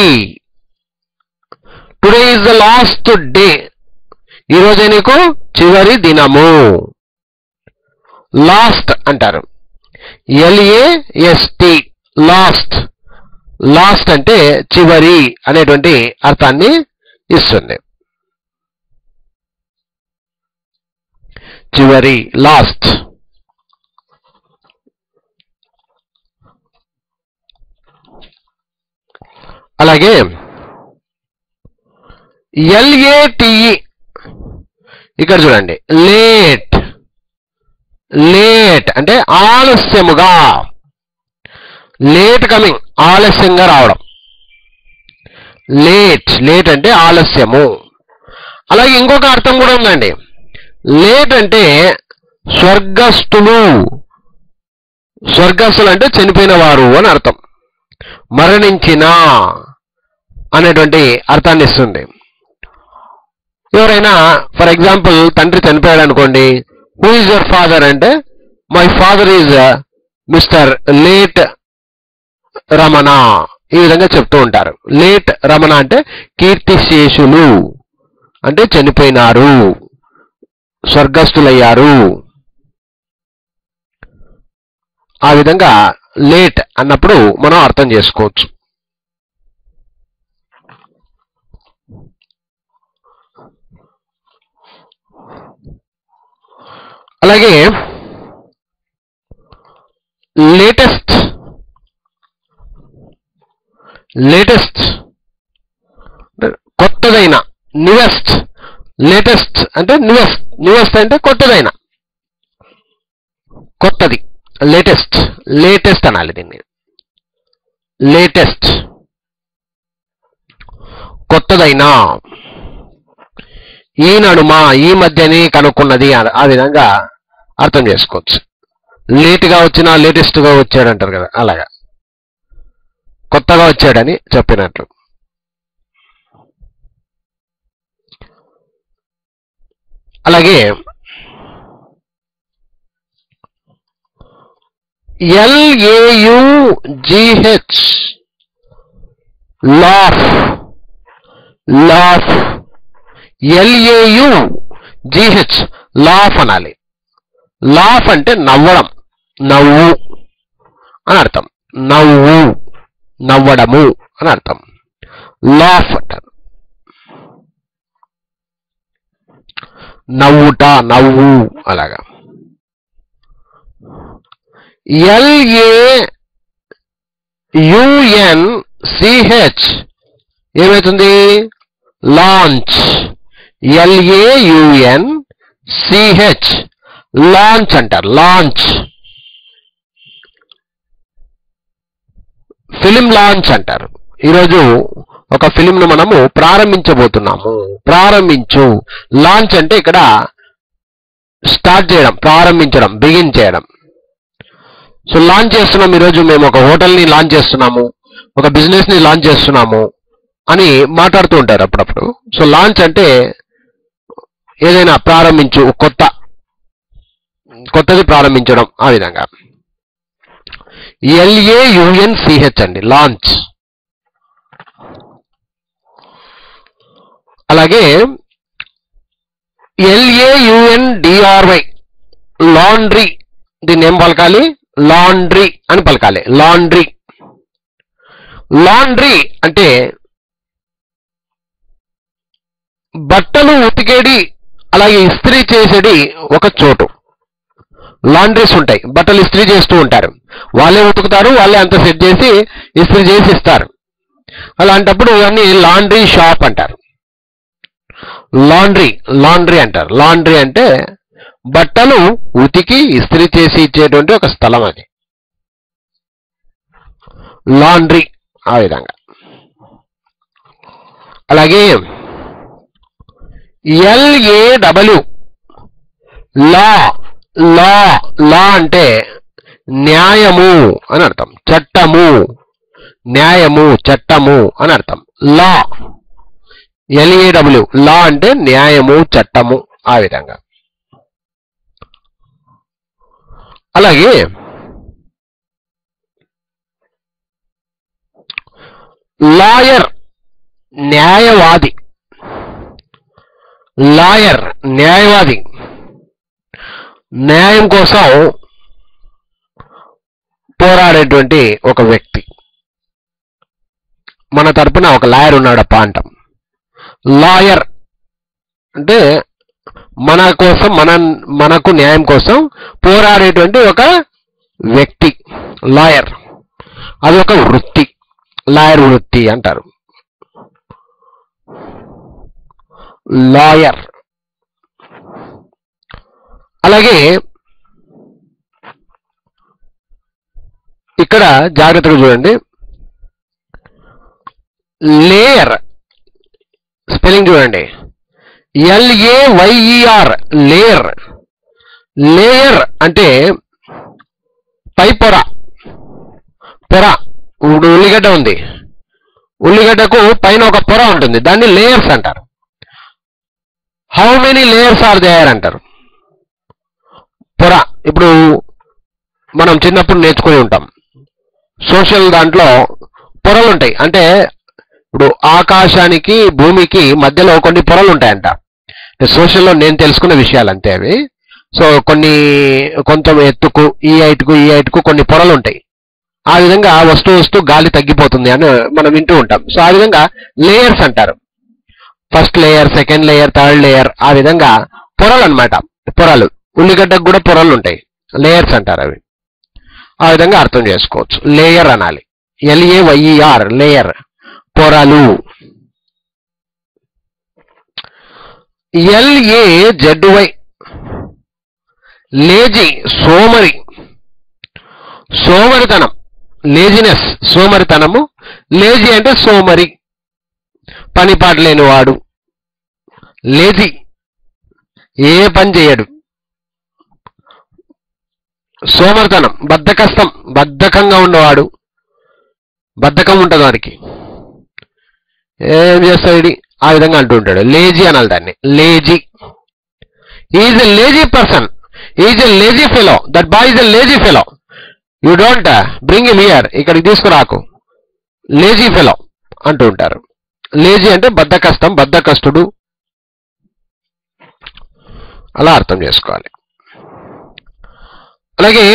today is the last day ఈరోజే నీకు చివరి దినము లాస్ట్ అంటారు ఎల్ఏఎస్టి లాస్ట్ లాస్ట్ అంటే చివరి అనేటువంటి అర్థాన్ని ఇస్తుంది చివరి లాస్ట్ అలాగే ఎల్ఏటిఈ ఇక్కడ చూడండి లేట్ లేట్ అంటే ఆలస్యముగా లేట్ కమింగ్ ఆలస్యంగా రావడం లేట్ లేట్ అంటే ఆలస్యము అలాగే ఇంకొక అర్థం కూడా ఉందండి లేట్ అంటే స్వర్గస్థులు స్వర్గస్థులు అంటే చనిపోయిన వారు అని అర్థం మరణించిన అనేటువంటి అర్థాన్ని ఇస్తుంది ఎవరైనా ఫర్ ఎగ్జాంపుల్ తండ్రి చనిపోయాడు అనుకోండి హూ ఇస్ యువర్ ఫాదర్ అంటే my father is mister late Ramana ఈ విధంగా చెప్తూ ఉంటారు లేట్ రమణ అంటే కీర్తిశేషులు అంటే చనిపోయినారు స్వర్గస్థులయ్యారు ఆ విధంగా లేట్ అన్నప్పుడు మనం అర్థం చేసుకోవచ్చు అలాగే లేటెస్ట్ లేటెస్ట్ కొత్తదైన న్యూయెస్ట్ లేటెస్ట్ అంటే న్యూయెస్ట్ న్యూయెస్ట్ అంటే కొత్తదైన కొత్తది లేటెస్ట్ లేటెస్ట్ అనాలి దీన్ని లేటెస్ట్ కొత్తదైనా ఈ నడుమ ఈ మధ్యని కనుక్కున్నది ఆ- ఆ విధంగా అర్థం చేసుకోవచ్చు లేట్గా వచ్చినా లేటెస్ట్ గా వచ్చాడు అంటారు కదా అలాగా కొత్తగా వచ్చాడని చెప్పినట్లు అలాగే L A U G H laugh laugh L A U G H laugh అనాలి లాఫ్ అంటే నవ్వడం నవ్వు అని అర్థం నవ్వు నవ్వడము అని అర్థం లాఫ్ అంటారు నవ్వుట నవ్వు అలాగా ఎల్ఏ యుఎన్ సిహెచ్ ఏమవుతుంది లాంచ్ ఎల్ఏయుఎన్ సిహెచ్ లాంచ్ అంటారు లాంచ్ ఫిలిం లాంచ్ అంటారు ఈరోజు ఒక ఫిలిం ను మనము ప్రారంభించబోతున్నాము ప్రారంభించు లాంచ్ అంటే ఇక్కడ స్టార్ట్ చేయడం ప్రారంభించడం బిగిన్ చేయడం సో లాంచ్ చేస్తున్నాం ఈరోజు మేము ఒక హోటల్ని లాంచ్ చేస్తున్నాము ఒక బిజినెస్ ని లాంచ్ చేస్తున్నాము అని మాట్లాడుతూ ఉంటారు అప్పుడప్పుడు సో లాంచ్ అంటే ఏదైనా ప్రారంభించు కొత్త కొత్తది ప్రారంభించడం ఆ విధంగా ఎల్ఏయుఎన్ సిహెచ్ అండి లాంచ్ అలాగే ఎల్ఏయుఎన్ డిఆర్వై లాండ్రీ దీన్ని ఏం పలకాలి లాండ్రీ అని పలకాలి లాండ్రీ లాండ్రీ అంటే బట్టలు ఉతికేది అలాగే ఇస్త్రీ చేసేది ఒక చోటు లాండ్రీస్ ఉంటాయి బట్టలు ఇస్త్రీ చేస్తూ ఉంటారు వాళ్ళే ఉతుకుతారు వాళ్ళే అంత సెట్ చేసి ఇస్త్రీ చేసి ఇస్తారు అలాంటప్పుడు అన్ని లాండ్రీ షాప్ అంటారు లాండ్రీ లాండ్రీ అంటారు లాండ్రీ అంటే బట్టలు ఉతికి ఇస్త్రీ చేసి ఇచ్చేటువంటి ఒక స్థలం అది లాండ్రీ ఆ విధంగా అలాగే ఎల్ఏడబ్ల్యూ లా లా లా అంటే న్యాయము అని అర్థం చట్టము న్యాయము చట్టము అని అర్థం లా ఎల్ఏడబ్ల్యూ లా అంటే న్యాయము చట్టము ఆ విధంగా అలాగే లాయర్ న్యాయవాది లాయర్ న్యాయవాది న్యాయం కోసం పోరాడేటువంటి ఒక వ్యక్తి మన తరపున ఒక లాయర్ ఉన్నాడప్ప అంటాం లాయర్ అంటే మన కోసం మన మనకు న్యాయం కోసం పోరాడేటువంటి ఒక వ్యక్తి లాయర్ అది ఒక వృత్తి లాయర్ వృత్తి అంటారు లాయర్ అలాగే ఇక్కడ జాగ్రత్తగా చూడండి లేయర్ స్పెల్లింగ్ చూడండి ఎల్ఏవైఈఆర్ లేయర్ లేయర్ అంటే పై పొర పొర ఇప్పుడు ఉల్లిగడ్డ ఉంది ఉల్లిగడ్డకు పైన ఒక పొర ఉంటుంది దాన్ని లేయర్స్ అంటారు how many layers are there అంటారు పొర ఇప్పుడు మనం చిన్నప్పుడు నేర్చుకుని ఉంటాం సోషల్ దాంట్లో పొరలు ఉంటాయి అంటే ఇప్పుడు ఆకాశానికి భూమికి మధ్యలో కొన్ని పొరలు ఉంటాయంట సోషల్లో నేను తెలుసుకున్న విషయాలు అంతే అవి సో కొన్ని కొంచెం ఎత్తుకు ఈ హైట్కు ఈ హైట్కు కొన్ని పొరలు ఉంటాయి ఆ విధంగా వస్తూ వస్తూ గాలి తగ్గిపోతుంది అని మనం వింటూ ఉంటాం సో ఆ విధంగా లేయర్స్ అంటారు first layer second layer third layer ఆ విధంగా పొరలు అన్నమాట పొరలు ఉల్లిగడ్డకు కూడా పొరలు ఉంటాయి లేయర్స్ అంటారు అవి ఆ విధంగా అర్థం చేసుకోవచ్చు లేయర్ అనాలి ఎల్ఏవైఈఆర్ లేయర్ పొరలు ఎల్ఏ జెడ్వై లేజీ సోమరి సోమరితనం లేజినెస్ సోమరితనము లేజీ అంటే సోమరి పని పాట లేనివాడు లేజీ ఏ పని చేయడు సోమరితనం బద్ధకస్తం బద్ధకంగా ఉన్నవాడు బద్ధకం ఉంటుంది వాడికి ఏం చేస్తాడు ఆ విధంగా అంటూ ఉంటాడు లేజీ అనాలి దాన్ని lazy is a lazy person is a lazy fellow that boy is a lazy fellow you don't bring him here ఇక్కడికి తీసుకురాకు లేజీ ఫెలో అంటూ ఉంటారు లేజీ అంటే బద్ధకష్టం బద్ధకస్తుడు అలా అర్థం చేసుకోవాలి అలాగే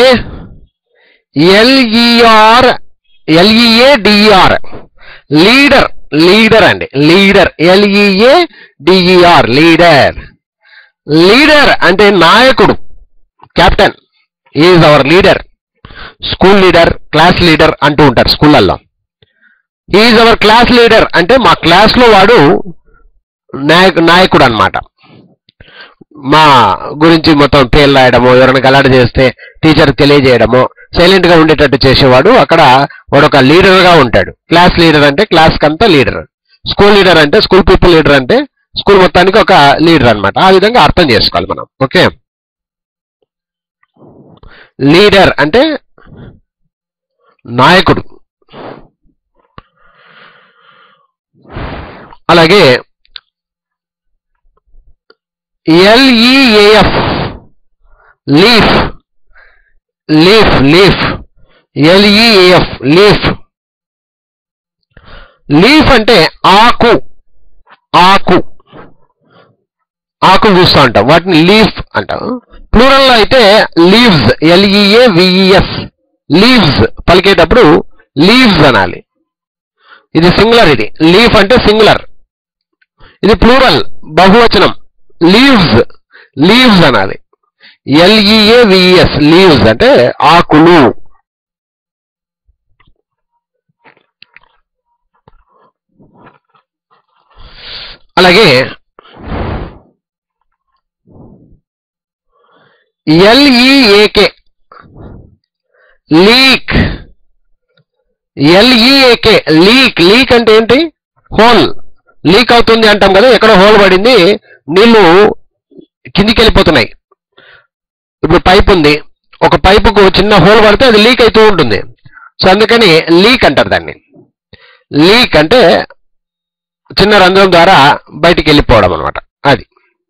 L E R L E A D E R leader leader అండి leader L E A D E R leader leader అంటే నాయకుడు captain is our leader school leader class leader అంటూ ఉంటారు స్కూళ్ళల్లో ఈజ్ అవర్ క్లాస్ లీడర్ అంటే మా క్లాస్లో వాడు నాయకు నాయకుడు అన్నమాట మా గురించి మొత్తం పేర్లు రాయడము ఎవరైనా గలాట చేస్తే టీచర్ తెలియజేయడము సైలెంట్ గా ఉండేటట్టు చేసేవాడు అక్కడ వాడు ఒక లీడర్ గా ఉంటాడు క్లాస్ లీడర్ అంటే క్లాస్ కంతా లీడర్ స్కూల్ లీడర్ అంటే స్కూల్ పీపుల్ లీడర్ అంటే స్కూల్ మొత్తానికి ఒక లీడర్ అన్నమాట ఆ విధంగా అర్థం చేసుకోవాలి మనం ఓకే లీడర్ అంటే నాయకుడు అలాగే L E A F leaf leaf leaf L E A F leaf leaf అంటే ఆకు ఆకు ఆకులు చూస్తూ ఉంటాం వాటిని లీఫ్ అంటాం ప్లూరల్ లో అయితే లీవ్స్ ఎల్ఈఏ విఈఎస్ లీవ్స్ పలికేటప్పుడు లీవ్స్ అనాలి ఇది సింగులర్ ఇది లీఫ్ అంటే సింగులర్ ఇది ప్లూరల్ బహువచనం లీవ్స్ లీవ్స్ అనాలి ఎల్ఈఏ విఎస్ లీవ్స్ అంటే ఆకులు అలాగే L E A K leak L E A K leak leak అంటే ఏంటి హోల్ లీక్ అవుతుంది అంటాం కదా ఎక్కడో హోల్ పడింది నీళ్లు కిందికి వెళ్ళిపోతున్నాయి ఇప్పుడు పైప్ ఉంది ఒక పైపుకు చిన్న హోల్ పడితే అది లీక్ అవుతూ ఉంటుంది సో అందుకని లీక్ అంటారు దాన్ని లీక్ అంటే చిన్న రంధ్రం ద్వారా బయటికి వెళ్ళిపోవడం అనమాట అది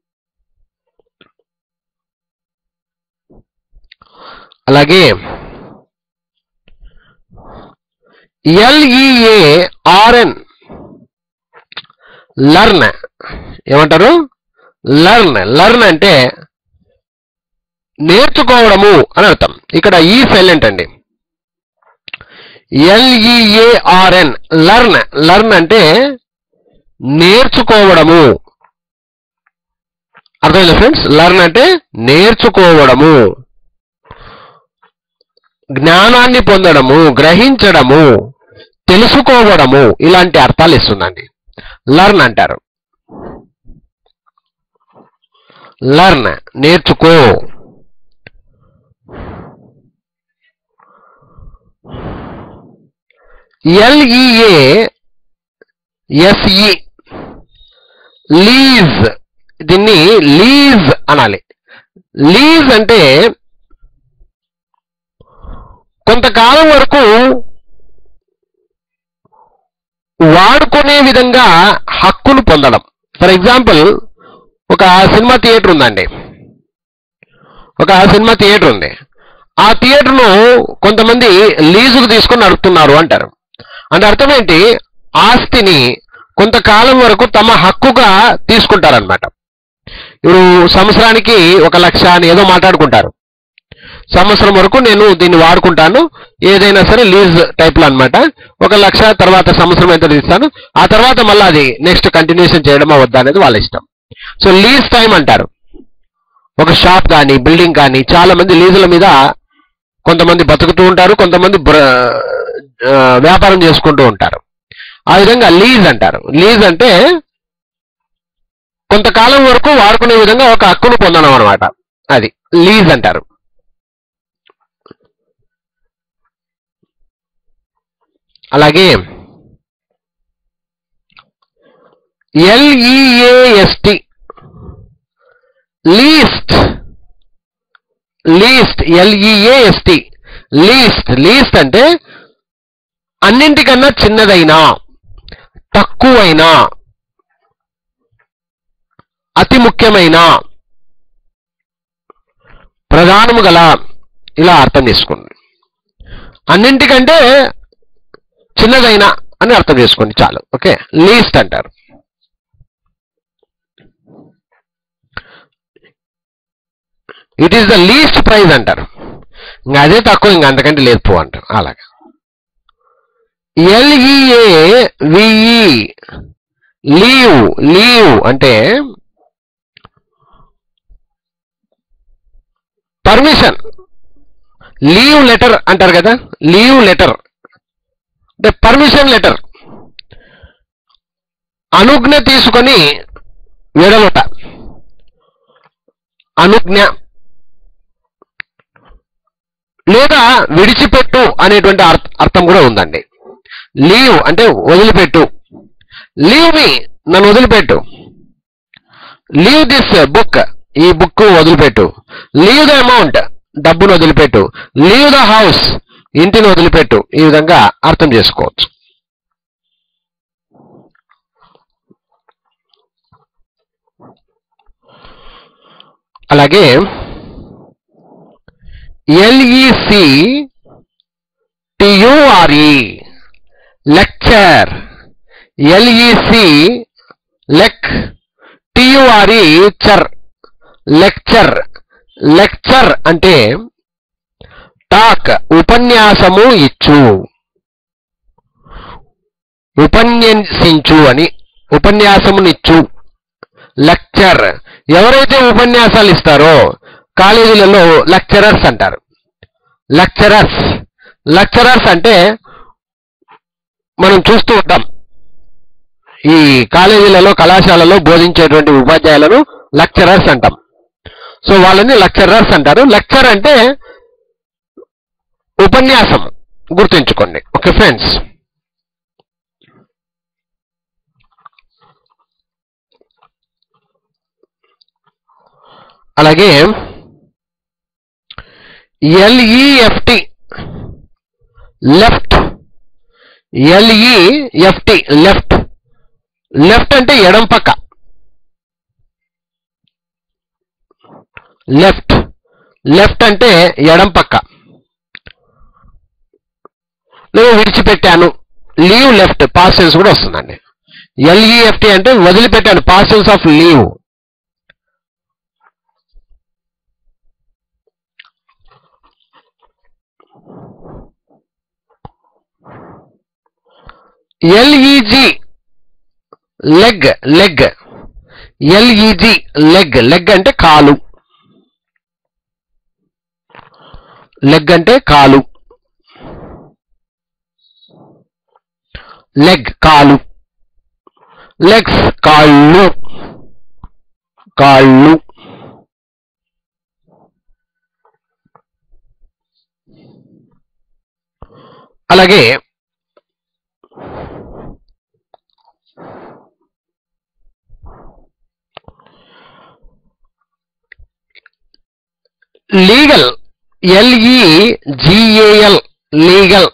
అలాగే ఎల్ఈఏ ఆర్ఎన్ లర్న్ ఏమంటారు లర్న్ లర్న్ అంటే నేర్చుకోవడము అని అర్థం ఇక్కడ ఈ సైలెంట్ అండి ఎల్ఈఏఆర్ఎన్ లర్న్ లర్న్ అంటే నేర్చుకోవడము అర్థమైందా ఫ్రెండ్స్ లర్న్ అంటే నేర్చుకోవడము జ్ఞానాన్ని పొందడము గ్రహించడము తెలుసుకోవడము ఇలాంటి అర్థాలు ఇస్తుందండి లర్న్ అంటారు లర్న్ నేర్చుకో ఎల్ఈఏ ఎస్ఈ లీజ్ దీన్ని లీజ్ అనాలి లీజ్ అంటే కొంతకాలం వరకు వాడుకునే విధంగా హక్కులు పొందడం ఫర్ ఎగ్జాంపుల్ ఒక సినిమా థియేటర్ ఉందండి ఒక సినిమా థియేటర్ ఉంది ఆ థియేటర్ను కొంతమంది లీజుకు తీసుకొని నడుపుతున్నారు అంటారు అంటే అర్థం ఏంటి ఆస్తిని కొంతకాలం వరకు తమ హక్కుగా తీసుకుంటారనమాట ఇప్పుడు సంవత్సరానికి ఒక లక్ష అని ఏదో మాట్లాడుకుంటారు సంవత్సరం వరకు నేను దీన్ని వాడుకుంటాను ఏదైనా సరే లీజ్ టైప్లో అన్నమాట ఒక లక్ష తర్వాత సంవత్సరం ఎంత ఇస్తాను ఆ తర్వాత మళ్ళీ అది నెక్స్ట్ కంటిన్యూషన్ చేయడమా వద్దా అనేది వాళ్ళ ఇష్టం సో లీజ్ టైం అంటారు ఒక షాప్ కానీ బిల్డింగ్ కానీ చాలా మంది లీజుల మీద కొంతమంది బతుకుతూ ఉంటారు కొంతమంది బ్ర- ఆ, వ్యాపారం చేసుకుంటూ ఉంటారు ఆ విధంగా లీజ్ అంటారు లీజ్ అంటే కొంతకాలం వరకు వాడుకునే విధంగా ఒక హక్కును పొందడం అనమాట అది లీజ్ అంటారు అలాగే L E A S T least least L E A S T least least అంటే అన్నింటికన్నా చిన్నదైనా తక్కువైనా అతి ముఖ్యమైన ప్రధానము గల ఇలా అర్థం చేసుకోండి అన్నింటికంటే చిన్నదైన అని అర్థం చేసుకోండి చాలు ఓకే లీస్ట్ అంటారు it is the least prize అంటారు ఇంకా అదే తక్కువ ఇంకా అంతకంటే లేదు పో అంటారు అలాగా ఎల్ఈఏ విఈ లీవ్ లీవ్ అంటే పర్మిషన్ లీవ్ లెటర్ అంటారు కదా లీవ్ లెటర్ అంటే పర్మిషన్ లెటర్ అనుజ్ఞ తీసుకొని విడవట అనుజ్ఞ లేదా విడిచిపెట్టు అనేటువంటి అర్థ- అర్థం కూడా ఉందండి లీవ్ అంటే వదిలిపెట్టు లీవ్ మీ నన్ను వదిలిపెట్టు లీవ్ దిస్ బుక్ ఈ బుక్ వదిలిపెట్టు లీవ్ ద అమౌంట్ డబ్బును వదిలిపెట్టు లీవ్ ద హౌస్ ఇంటిని వదిలిపెట్టు ఈ విధంగా అర్థం చేసుకోవచ్చు అలాగే L E C T U R E lecture L E C lec T U R E ture lecture lecture అంటే టాక్ ఉపన్యాసము ఇచ్చు ఉపన్యసించు అని ఉపన్యాసమునిచ్చు లెక్చర్ ఎవరైతే ఉపన్యాసాలు ఇస్తారో కాలేజీలలో లెక్చరర్స్ అంటారు లెక్చరర్స్ లెక్చరర్స్ అంటే మనం చూస్తూ ఉంటాం ఈ కాలేజీలలో కళాశాలలో బోధించేటువంటి ఉపాధ్యాయులను లెక్చరర్స్ అంటాం సో వాళ్ళని లెక్చరర్స్ అంటారు లెక్చర్ అంటే ఉపన్యాసం గుర్తుంచుకోండి ఓకే ఫ్రెండ్స్ అలాగే L E F T left L E F T left left అంటే ఎడం పక్క లెఫ్ట్ లెఫ్ట్ అంటే ఎడం పక్క నేను విడిచిపెట్టాను లీవ్ లెఫ్ట్ పాస్టెన్స్ కూడా వస్తుందండి ఎల్ఈఎఫ్టి అంటే వదిలిపెట్టాను past tense of leave L E G leg leg L E G leg leg అంటే కాలు లెగ్ అంటే కాలు లెగ్ కాలు లెగ్స్ కాళ్ళు కాళ్ళు అలాగే లీగల్ ఎల్ఈజిఏఎల్ లీగల్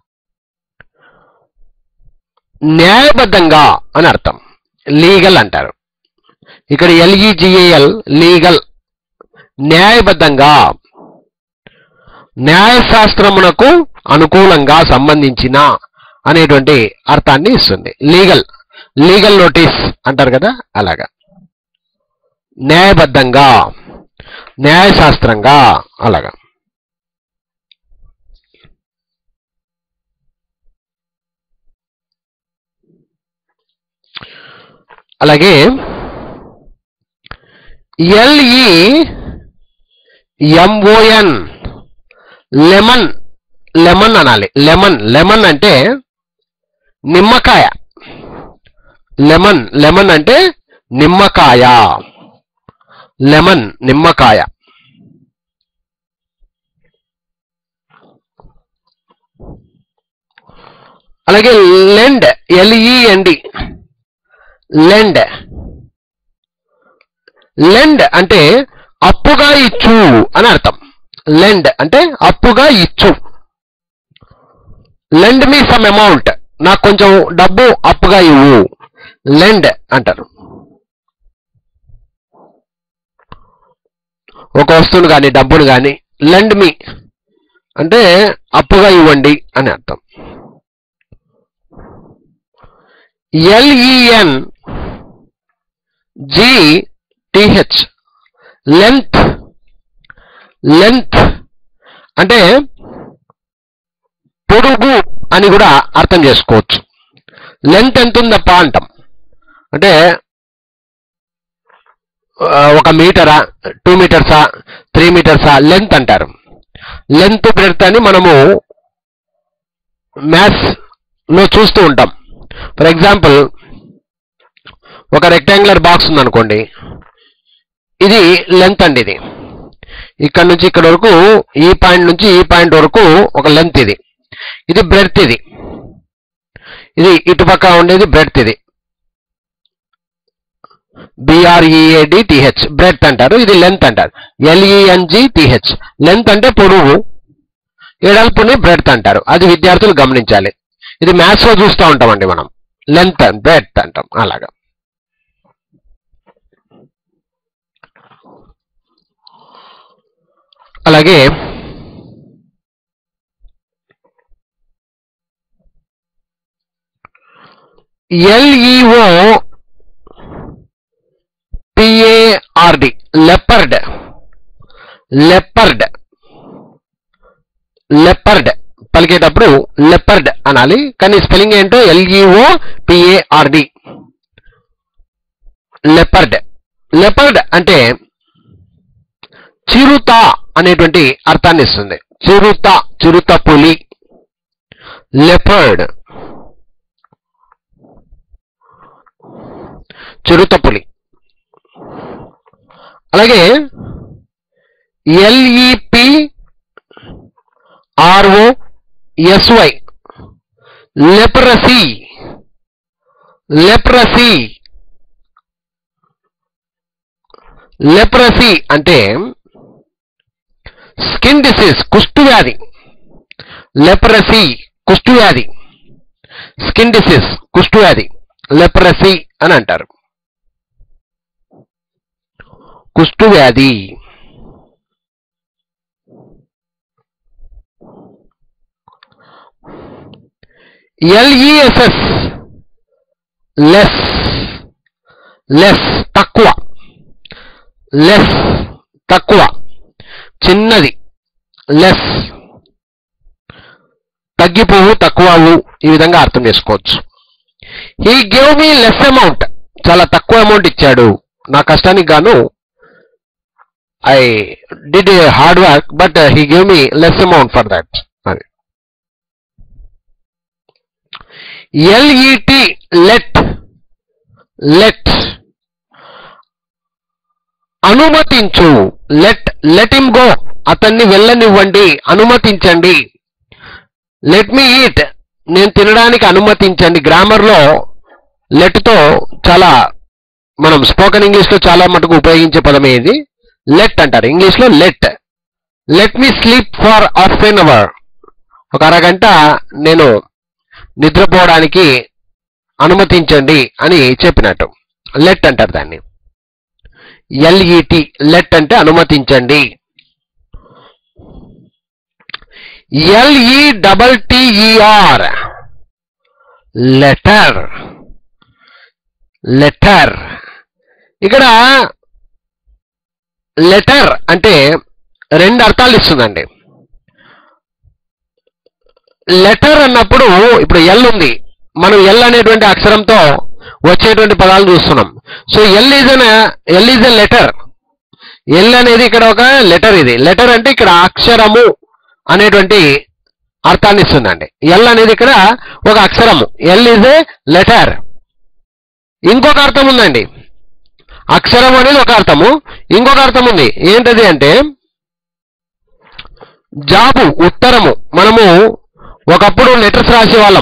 న్యాయబద్ధంగా అని అర్థం లీగల్ అంటారు ఇక్కడ ఎల్ఈజిఏఎల్ లీగల్ న్యాయబద్ధంగా న్యాయశాస్త్రమునకు అనుకూలంగా సంబంధించిన అనేటువంటి అర్థాన్ని ఇస్తుంది లీగల్ లీగల్ నోటీస్ అంటారు కదా అలాగా న్యాయబద్ధంగా న్యాయశాస్త్రంగా అలాగా అలాగే ఎల్ఈ ఎంఓఎన్ లెమన్ లెమన్ అనాలి లెమన్ లెమన్ అంటే నిమ్మకాయ లెమన్ లెమన్ అంటే నిమ్మకాయ లెమన్ నిమ్మకాయ అలాగే లెండ్ ఎల్ఈఎండి లెండ్ లెండ్ అంటే అప్పుగా ఇచ్చు అని అర్థం లెండ్ అంటే అప్పుగా ఇచ్చు లెండ్ మీ సమ్ అమౌంట్ నాకు కొంచెం డబ్బు అప్పుగా ఇవ్వు లెండ్ అంటారు ఒక వస్తువును కానీ డబ్బును కానీ లెండ్ మీ అంటే అప్పుగా ఇవ్వండి అని అర్థం L E N G T H length length అంటే పొడుగు అని కూడా అర్థం చేసుకోవచ్చు లెంత్ ఎంత ఉందప్ప అంటాం అంటే ఆ, ఒక మీటరా టూ మీటర్సా త్రీ మీటర్సా లెంత్ అంటారు లెంత్ బ్రెడ్త్ అని మనము మ్యాథ్స్ లో చూస్తూ ఉంటాం ఫర్ ఎగ్జాంపుల్ ఒక రెక్టాంగులర్ బాక్స్ ఉందనుకోండి ఇది లెంత్ అండి ఇది ఇక్కడ నుంచి ఇక్కడ వరకు ఈ పాయింట్ నుంచి ఈ పాయింట్ వరకు ఒక లెంత్ ఇది ఇది బ్రెడ్త్ ఇది ఇది ఇటుపక్క ఉండేది బ్రెడ్త్ ఇది బిఆర్ఈఏడి టిహెచ్ బ్రెడ్త్ అంటారు ఇది లెంత్ అంటారు ఎల్ఈఎన్జి టిహెచ్ లెంత్ అంటే పొడవు ఎడల్పుని బ్రెడ్త్ అంటారు అది విద్యార్థులు గమనించాలి ఇది మ్యాథ్స్ లో చూస్తూ ఉంటామండి మనం లెంత్ బ్రెడ్త్ అంటాం అలాగా అలాగే L E O P A R D leopard leopard leopard పలికేటప్పుడు లెపర్డ్ అనాలి కానీ స్పెల్లింగ్ ఏంటో ఎల్ఈఓ పిఏఆర్డి లెపర్డ్ లెపర్డ్ అంటే చిరుత అనేటువంటి అర్థాన్ని ఇస్తుంది చిరుత చిరుత పులి లెపర్డ్ చిరుత పులి అలాగే L E P R O S Y leprosy leprosy leprosy అంటే స్కిన్ డిసీజ్ కుష్టు వ్యాధి లెప్రసీ కుష్టు వ్యాధి స్కిన్ డిసీజ్ కుష్టు వ్యాధి లెప్రసీ అని అంటారు కుష్టు వ్యాధి ఎల్ఈఎస్ఎస్ లెస్ లెస్ తక్కువ లెస్ తక్కువ చిన్నది లెస్ తగ్గిపోవు తక్కువవు ఈ విధంగా అర్థం చేసుకోవచ్చు he gave me less amount చాలా తక్కువ అమౌంట్ ఇచ్చాడు నా కష్టానికి గాను I did hard work but he gave me less amount for that అది ఎల్ఈటి లెట్ లెట్ అనుమతించు లెట్ లెట్ ఇమ్ గో అతన్ని వెళ్ళనివ్వండి అనుమతించండి లెట్ మీ ఈట్ నేను తినడానికి అనుమతించండి గ్రామర్లో లెట్తో చాలా మనం స్పోకెన్ ఇంగ్లీష్లో చాలా మటుకు ఉపయోగించే పదమే ఇది లెట్ అంటారు ఇంగ్లీష్లో let let me sleep for half an hour ఒక అరగంట నేను నిద్రపోవడానికి అనుమతించండి అని చెప్పినట్టు లెట్ అంటారు దాన్ని ఎల్ఈటి లెట్ అంటే అనుమతించండి L E double T E R letter letter ఇక్కడ లెటర్ అంటే రెండు అర్థాలు ఇస్తుందండి లెటర్ అన్నప్పుడు ఇప్పుడు ఎల్ ఉంది మనం ఎల్ అనేటువంటి అక్షరంతో వచ్చేటువంటి పదాలు చూస్తున్నాం so L is an L is a letter L అనేది ఇక్కడ ఒక లెటర్ ఇది లెటర్ అంటే ఇక్కడ అక్షరము అనేటువంటి అర్థాన్ని ఇస్తుందండి ఎల్ అనేది ఇక్కడ ఒక అక్షరము ఎల్ ఈజ్ ఏ లెటర్ ఇంకొక అర్థం ఉందండి అక్షరం అనేది ఒక అర్థము ఇంకొక అర్థం ఉంది ఏంటది అంటే జాబు ఉత్తరము మనము ఒకప్పుడు లెటర్స్ రాసేవాళ్ళం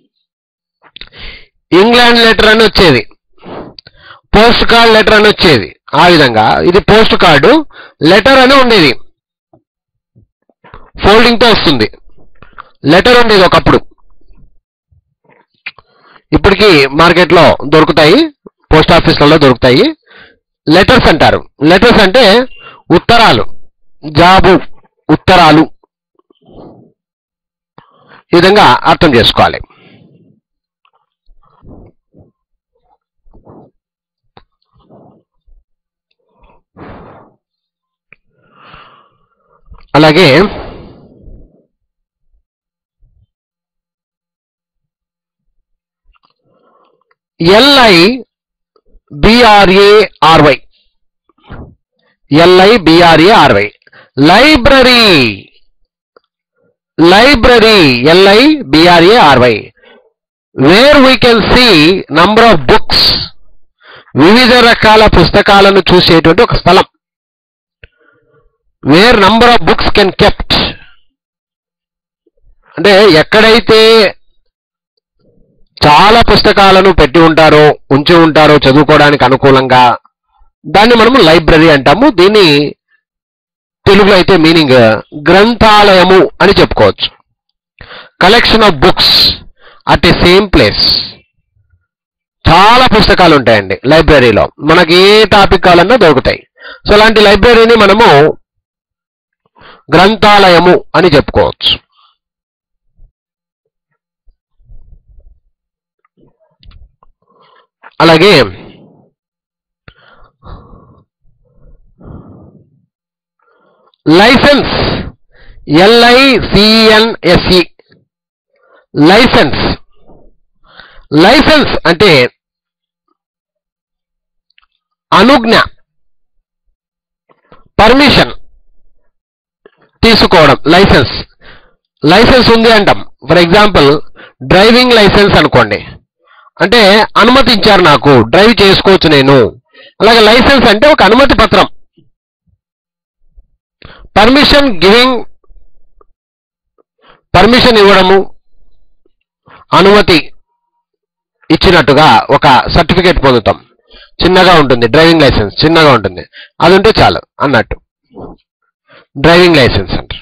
ఇంగ్లాండ్ లెటర్ అని వచ్చేది పోస్ట్ కార్డ్ లెటర్ అని వచ్చేది ఆ విధంగా ఇది పోస్ట్ కార్డు లెటర్ అని ఉండేది ఫోల్డింగ్ తో వస్తుంది లెటర్ ఉండేది ఒకప్పుడు ఇప్పటికి మార్కెట్లో దొరుకుతాయి పోస్ట్ ఆఫీసులలో దొరుకుతాయి లెటర్స్ అంటారు లెటర్స్ అంటే ఉత్తరాలు జాబు ఉత్తరాలు ఈ విధంగా అర్థం చేసుకోవాలి అలాగే L I B R A R Y L I B R A R Y library library L I B R A R Y where we can see number of books వివిధ రకాల పుస్తకాలను చూసేటువంటి ఒక స్థలం where number of books can kept అంటే ఎక్కడైతే చాలా పుస్తకాలను పెట్టి ఉంటారో ఉంచి ఉంటారో చదువుకోవడానికి అనుకూలంగా దాన్ని మనము లైబ్రరీ అంటాము దీన్ని తెలుగులో అయితే మీనింగ్ గ్రంథాలయము అని చెప్పుకోవచ్చు collection of books at a same place చాలా పుస్తకాలు ఉంటాయండి లైబ్రరీలో మనకి ఏ టాపిక్ కావాలన్నా దొరుకుతాయి సో అలాంటి లైబ్రరీని మనము గ్రంథాలయము అని చెప్పుకోవచ్చు అలాగే లైసెన్స్ ఎల్ఐసిఎన్ఎస్ఈ లైసెన్స్ లైసెన్స్ అంటే అనుజ్ఞ పర్మిషన్ తీసుకోవడం లైసెన్స్ లైసెన్స్ ఉంది అంటాం ఫర్ ఎగ్జాంపుల్ డ్రైవింగ్ లైసెన్స్ అనుకోండి అంటే అనుమతించారు నాకు డ్రైవ్ చేసుకోవచ్చు నేను అలాగే లైసెన్స్ అంటే ఒక అనుమతి పత్రం పర్మిషన్ గివింగ్ పర్మిషన్ ఇవ్వడము అనుమతి ఇచ్చినట్టుగా ఒక సర్టిఫికేట్ పొందుతాం చిన్నగా ఉంటుంది డ్రైవింగ్ లైసెన్స్ చిన్నగా ఉంటుంది అది ఉంటే చాలు అన్నట్టు డ్రైవింగ్ లైసెన్స్ అంటారు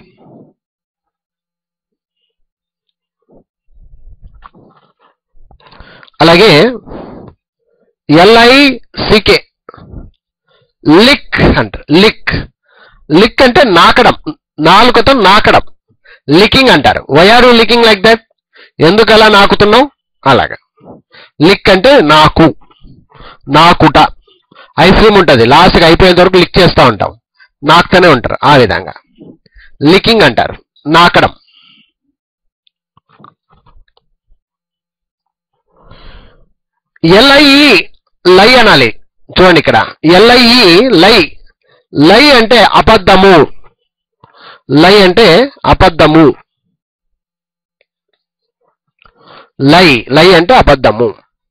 అలాగే ఎల్ఐసికే లిక్ అంటారు లిక్ లిక్ అంటే నాకడం నాలుకతో నాకడం లికింగ్ అంటారు why are you licking like that ఎందుకు అలా నాకుతున్నావు అలాగా లిక్ అంటే నాకు నాకుట ఐస్ క్రీమ్ ఉంటుంది లాస్ట్కి అయిపోయేంత వరకు లిక్ చేస్తూ ఉంటాం నాకుతూనే ఉంటారు ఆ విధంగా లికింగ్ అంటారు నాకడం ఎల్ఐఈ లై అనాలి చూడండి ఇక్కడ ఎల్ఐఈ లై లై అంటే అబద్ధము లై అంటే అబద్ధము లై లై అంటే అబద్ధము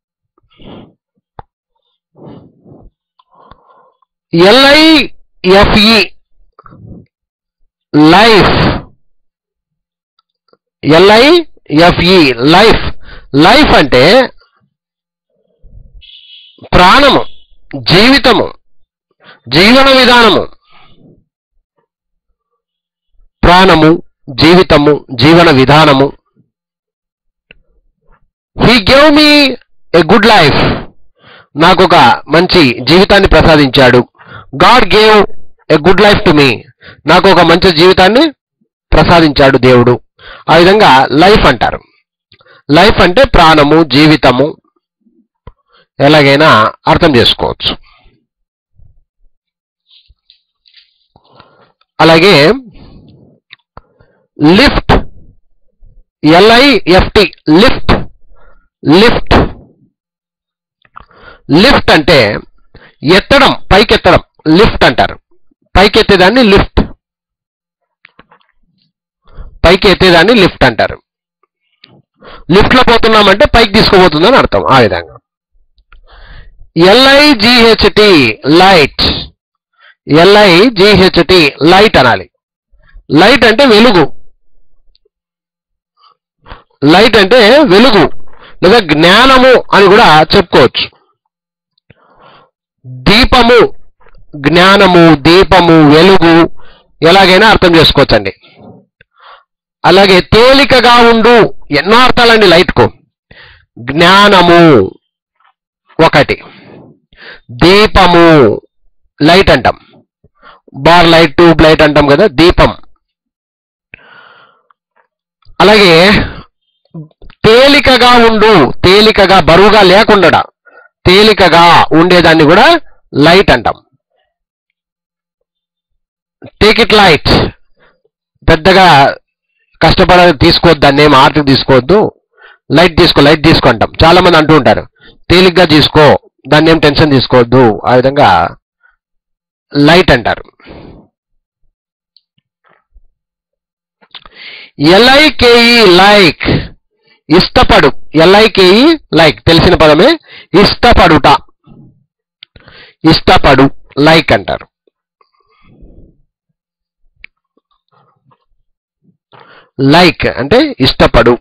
L I F E life L I F E life life అంటే ప్రాణము జీవితము జీవన విధానము ప్రాణము జీవితము జీవన విధానము he gave me a good life నాకు ఒక మంచి జీవితాన్ని ప్రసాదించాడు God gave a good life to me నాకు ఒక మంచి జీవితాన్ని ప్రసాదించాడు దేవుడు ఆ విధంగా లైఫ్ అంటారు లైఫ్ అంటే ప్రాణము జీవితము ఎలాగైనా అర్థం చేసుకోవచ్చు అలాగే lift L I F T lift lift lift అంటే ఎత్తడం పైకెత్తడం లిఫ్ట్ అంటారు పైకి ఎత్తేదాన్ని లిఫ్ట్ పైకి ఎత్తేదాన్ని లిఫ్ట్ అంటారు లిఫ్ట్ లో పోతున్నామంటే పైకి తీసుకుపోతుందని అర్థం ఆ విధంగా ఎల్ఐజిహెచ్టి లైట్ ఎల్ఐజిహెచ్టి లైట్ అనాలి లైట్ అంటే వెలుగు లైట్ అంటే వెలుగు లేదా జ్ఞానము అని కూడా చెప్పుకోవచ్చు దీపము జ్ఞానము దీపము వెలుగు ఎలాగైనా అర్థం చేసుకోవచ్చండి అలాగే తేలికగా ఉండు ఎన్నో అర్థాలండి లైట్కు జ్ఞానము ఒకటి దీపము లైట్ అంటాం బార్ లైట్ ట్యూబ్ లైట్ అంటాం కదా దీపం అలాగే తేలికగా ఉండు తేలికగా బరువుగా లేకుండా తేలికగా ఉండేదాన్ని కూడా లైట్ అంటాం టేక్ ఇట్ లైట్ పెద్దగా కష్టపడ తీసుకోవద్దు దాన్ని ఏం ఆర్ట్ తీసుకోవద్దు లైట్ తీసుకో లైట్ తీసుకో అంటాం చాలా మంది అంటూ ఉంటారు తేలిగ్గా తీసుకో దాన్ని ఏం టెన్షన్ తీసుకోవద్దు ఆ విధంగా లైట్ అంటారు ఎల్ఐకేఈ లైక్ ఇష్టపడు ఎల్ఐకేఈ లైక్ తెలిసిన పదమే ఇష్టపడుట ఇష్టపడు లైక్ అంటారు లైక్ అంటే ఇష్టపడు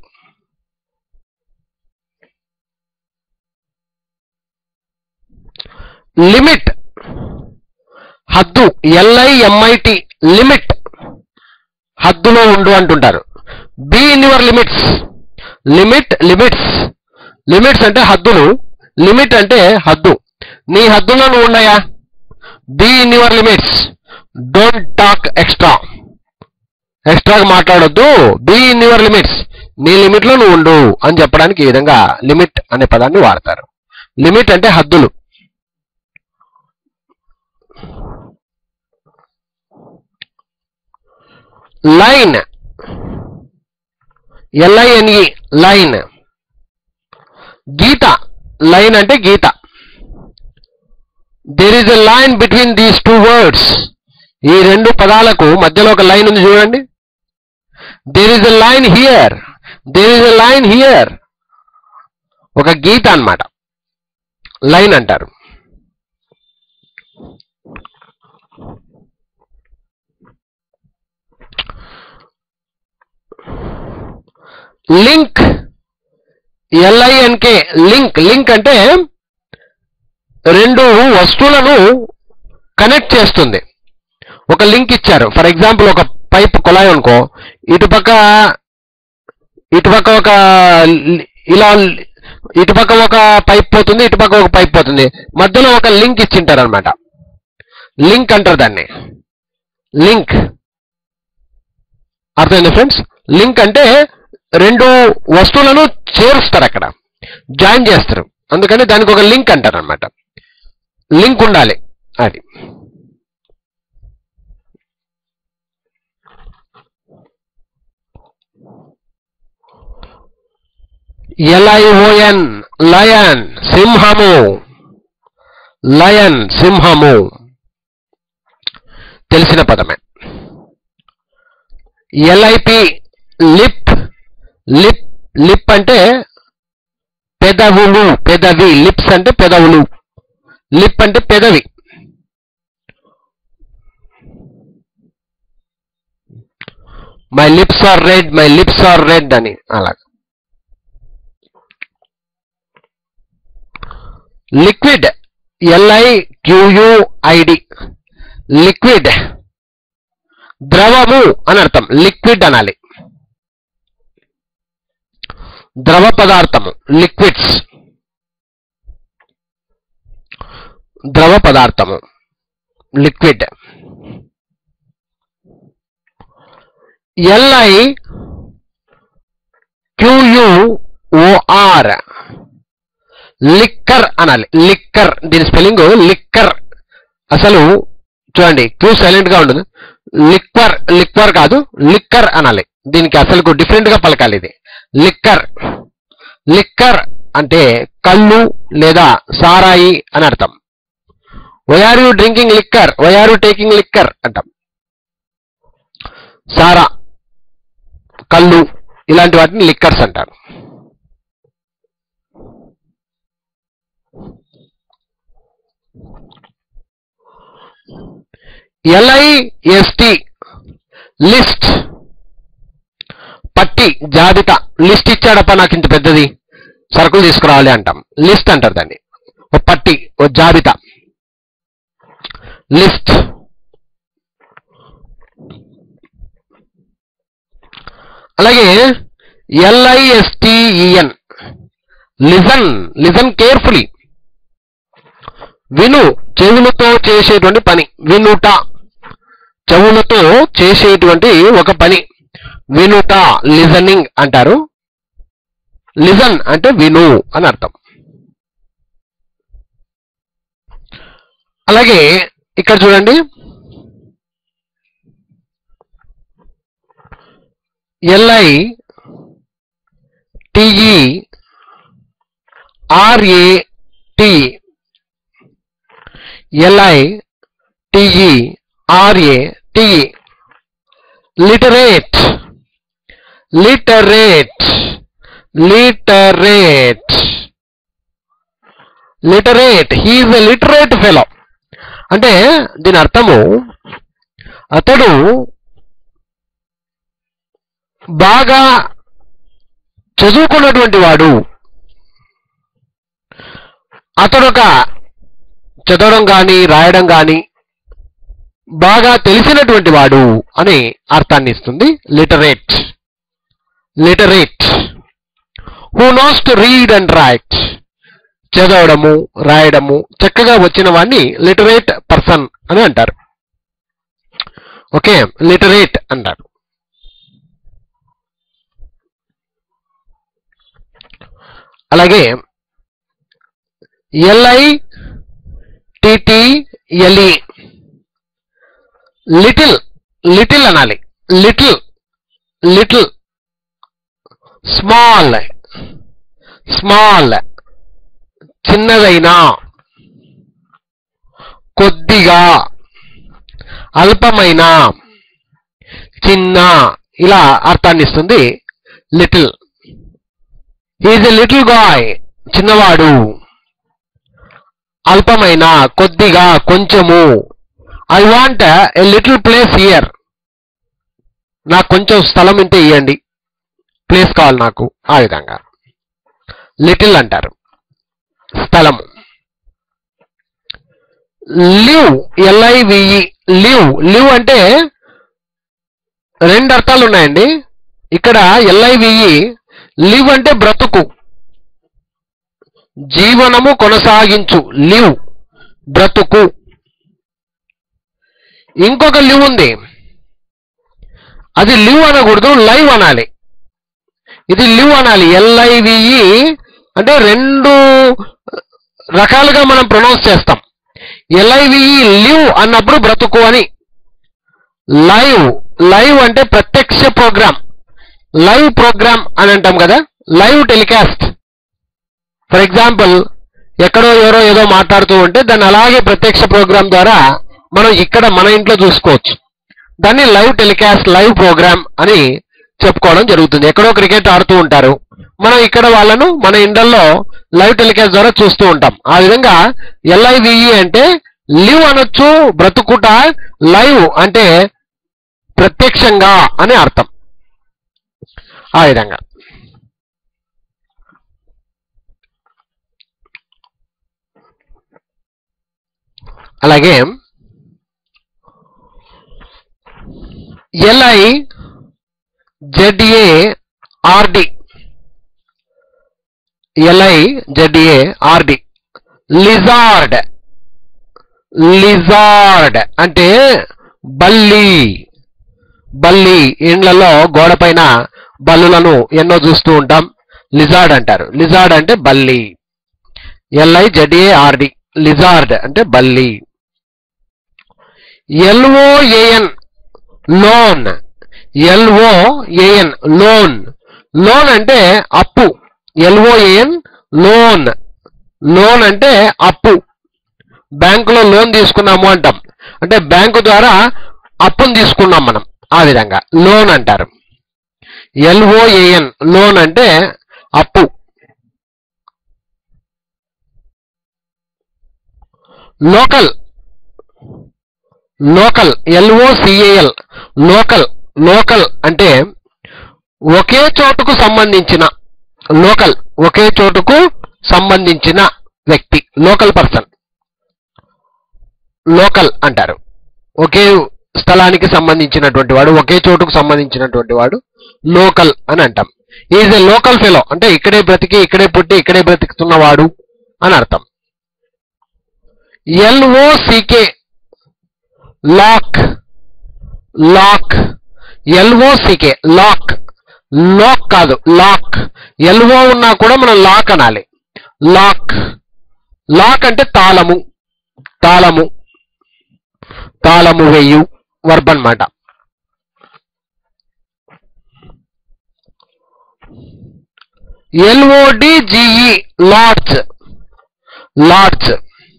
లిమిట్ హద్దు ఎల్ఐఎంఐటి లిమిట్ హద్దులో ఉండు అంటుంటారు be in your limits limit limits limits అంటే హద్దులు లిమిట్ అంటే హద్దు నీ హద్దులో నువ్వు ఉన్నాయా be in your limits don't talk extra ఎక్స్ట్రాగా మాట్లాడొద్దు బీ ఇన్ యువర్ లిమిట్స్ నీ లిమిట్ లో నువ్వు ఉండు అని చెప్పడానికి ఈ విధంగా లిమిట్ అనే పదాన్ని వాడతారు లిమిట్ అంటే హద్దులు లైన్ ఎల్ఐఎన్ఈ లైన్ గీత లైన్ అంటే గీత there is a line between these two words ఈ రెండు పదాలకు మధ్యలో ఒక లైన్ ఉంది చూడండి there is a line here there is a line here ఒక గీత అన్నమాట లైన్ అంటారు లింక్ ఎల్ఐఎన్కే లింక్ లింక్ అంటే రెండు వస్తువులను కనెక్ట్ చేస్తుంది ఒక లింక్ ఇచ్చారు ఫర్ ఎగ్జాంపుల్ ఒక పైప్ కొలాయి అనుకో ఇటుపక్క ఇటుపక్క ఒక లి- ఇలా లి- ఇటుపక్క ఒక పైప్ పోతుంది ఇటుపక్క ఒక పైప్ పోతుంది మధ్యలో ఒక లింక్ ఇచ్చింటారు అనమాట లింక్ అంటారు దాన్ని లింక్ అర్థమైంది ఫ్రెండ్స్ లింక్ అంటే రెండు వస్తువులను చేరుస్తారు అక్కడ జాయిన్ చేస్తారు అందుకని దానికి ఒక లింక్ అంటారు అనమాట లింక్ ఉండాలి అది ఎల్ఐఓఎన్ లయన్ సింహము లయన్ సింహము తెలిసిన పదమే ఎల్ఐపి లిప్ లిప్ లిప్ అంటే పెదవులు పెదవి లిప్స్ అంటే పెదవులు లిప్ అంటే పెదవి my lips are red my lips are red అని అలా లిక్విడ్ ఎల్ఐ క్యూయుఐడి లిక్విడ్ ద్రవము అని అర్థం లిక్విడ్ అనాలి ద్రవ పదార్థము లిక్విడ్స్ ద్రవ పదార్థము లిక్విడ్ ఎల్ఐ క్యూయుఓఆర్ లిక్కర్ అనాలి లిక్కర్ దీని స్పెల్లింగ్ లిక్కర్ అసలు చూడండి క్యూ సైలెంట్ గా ఉండదు లిక్వర్ లిక్వర్ కాదు లిక్కర్ అనాలి దీనికి అసలు డిఫరెంట్ గా పలకాలి ఇది లిక్కర్ లిక్కర్ అంటే కళ్ళు లేదా సారాయి అని అర్థం why are you drinking liquor why are you taking liquor అంటాం సారా కళ్ళు ఇలాంటి వాటిని లిక్కర్స్ అంటారు ఎల్ఐఎస్టి లిస్ట్ పట్టి జాబితా లిస్ట్ ఇచ్చాడప్ప నాకు ఇంత పెద్దది సరుకులు తీసుకురావాలి అంటాం లిస్ట్ అంటారు దాన్ని ఓ పట్టి ఓ జాబితా లిస్ట్ అలాగే ఎల్ఐఎస్టిఈఎన్ లిజన్ లిజన్ కేర్ఫుల్లీ విను చెవులతో చేసేటువంటి పని వినుట చెవులతో చేసేటువంటి ఒక పని వినుట లిజనింగ్ అంటారు లిజన్ అంటే విను అని అర్థం అలాగే ఇక్కడ చూడండి L I T E R A T L I T E R A T E literate literate literate literate he is a literate fellow అంటే దీని అర్థము అతడు బాగా చదువుకున్నటువంటి వాడు అతడు ఒక చదవడం కానీ రాయడం కానీ బాగా తెలిసినటువంటి వాడు అని అర్థాన్ని ఇస్తుంది literate literate who knows to read and write చదవడము రాయడము చక్కగా వచ్చిన వాడిని లిటరేట్ పర్సన్ అని అంటారు ఓకే లిటరేట్ అంటారు అలాగే ఎల్ఐ టిటిఎల్ఈ లిటిల్ లిటిల్ అనాలి లిటిల్ లిటిల్ స్మాల్ స్మాల్ చిన్నదైనా కొద్దిగా అల్పమైన చిన్న ఇలా అర్థాన్ని ఇస్తుంది little is a little guy చిన్నవాడు అల్పమైన కొద్దిగా కొంచెము I want a little place here నాకు కొంచెం స్థలం ఇంతే ఇవ్వండి ప్లేస్ కావాలి నాకు ఆ విధంగా లిటిల్ అంటారు స్థలము లివ్ ఎల్ఐవిఈ లివ్ లివ్ అంటే రెండు అర్థాలు ఉన్నాయండి ఇక్కడ ఎల్ఐవిఈ లివ్ అంటే బ్రతుకు జీవనము కొనసాగించు లివ్ బ్రతుకు ఇంకొక లివ్ ఉంది అది లివ్ అనకూడదు లైవ్ అనాలి ఇది లివ్ అనాలి ఎల్ఐవిఈ అంటే రెండు రకాలుగా మనం ప్రొనౌన్స్ చేస్తాం ఎల్ఐవిఈ లివ్ అన్నప్పుడు బ్రతుకు అని లైవ్ లైవ్ అంటే ప్రత్యక్ష ప్రోగ్రామ్ లైవ్ ప్రోగ్రామ్ అని అంటాం కదా లైవ్ టెలికాస్ట్ ఫర్ ఎగ్జాంపుల్ ఎక్కడో ఎవరో ఏదో మాట్లాడుతూ ఉంటే దాన్ని అలాగే ప్రత్యక్ష ప్రోగ్రామ్ ద్వారా మనం ఇక్కడ మన ఇంట్లో చూసుకోవచ్చు దాన్ని లైవ్ టెలికాస్ట్ లైవ్ ప్రోగ్రామ్ అని చెప్పుకోవడం జరుగుతుంది ఎక్కడో క్రికెట్ ఆడుతూ ఉంటారు మనం ఇక్కడ వాళ్ళను మన ఇండల్లో లైవ్ టెలికాస్ట్ ద్వారా చూస్తూ ఉంటాం ఆ విధంగా ఎల్ఐవిఈ అంటే లివ్ అనొచ్చు బ్రతుకుట లైవ్ అంటే ప్రత్యక్షంగా అని అర్థం ఆ విధంగా అలాగే L I Z A R D L I Z A R D lizard lizard అంటే బల్లి బల్లి ఇండ్లలో గోడ పైన బల్లులను ఎన్నో చూస్తూ ఉంటాం లిజార్డ్ అంటారు లిజార్డ్ అంటే బల్లి ఎల్ఐ జెడ్ఏ ఆర్డి లిజార్డ్ అంటే బల్లి L O A N loan L O A N loan loan అంటే అప్పు ఎల్ఓఏఎన్ లోన్ లోన్ అంటే అప్పు బ్యాంకులో లోన్ తీసుకున్నాము అంటాం అంటే బ్యాంకు ద్వారా అప్పును తీసుకున్నాం మనం ఆ విధంగా లోన్ అంటారు ఎల్ఓఏఎన్ లోన్ అంటే అప్పు local local L O C A L local local అంటే ఒకే చోటుకు సంబంధించిన లోకల్ ఒకే చోటుకు సంబంధించిన వ్యక్తి లోకల్ పర్సన్ లోకల్ అంటారు ఒకే స్థలానికి సంబంధించినటువంటి వాడు ఒకే చోటుకు సంబంధించినటువంటి వాడు లోకల్ అని అంటాం ఈజ్ ఎ లోకల్ ఫెలో అంటే ఇక్కడే బ్రతికి ఇక్కడే పుట్టి ఇక్కడే బ్రతికుతున్నవాడు అని అర్థం L O C K lock lock L O C K lock lock కాదు లాక్ ఎల్ఓ ఉన్నా కూడా మనం లాక్ అనాలి లాక్ లాక్ అంటే తాళము తాళము తాళము వెయ్యు వర్బ్ అన్నమాట L O D G E lodge lodge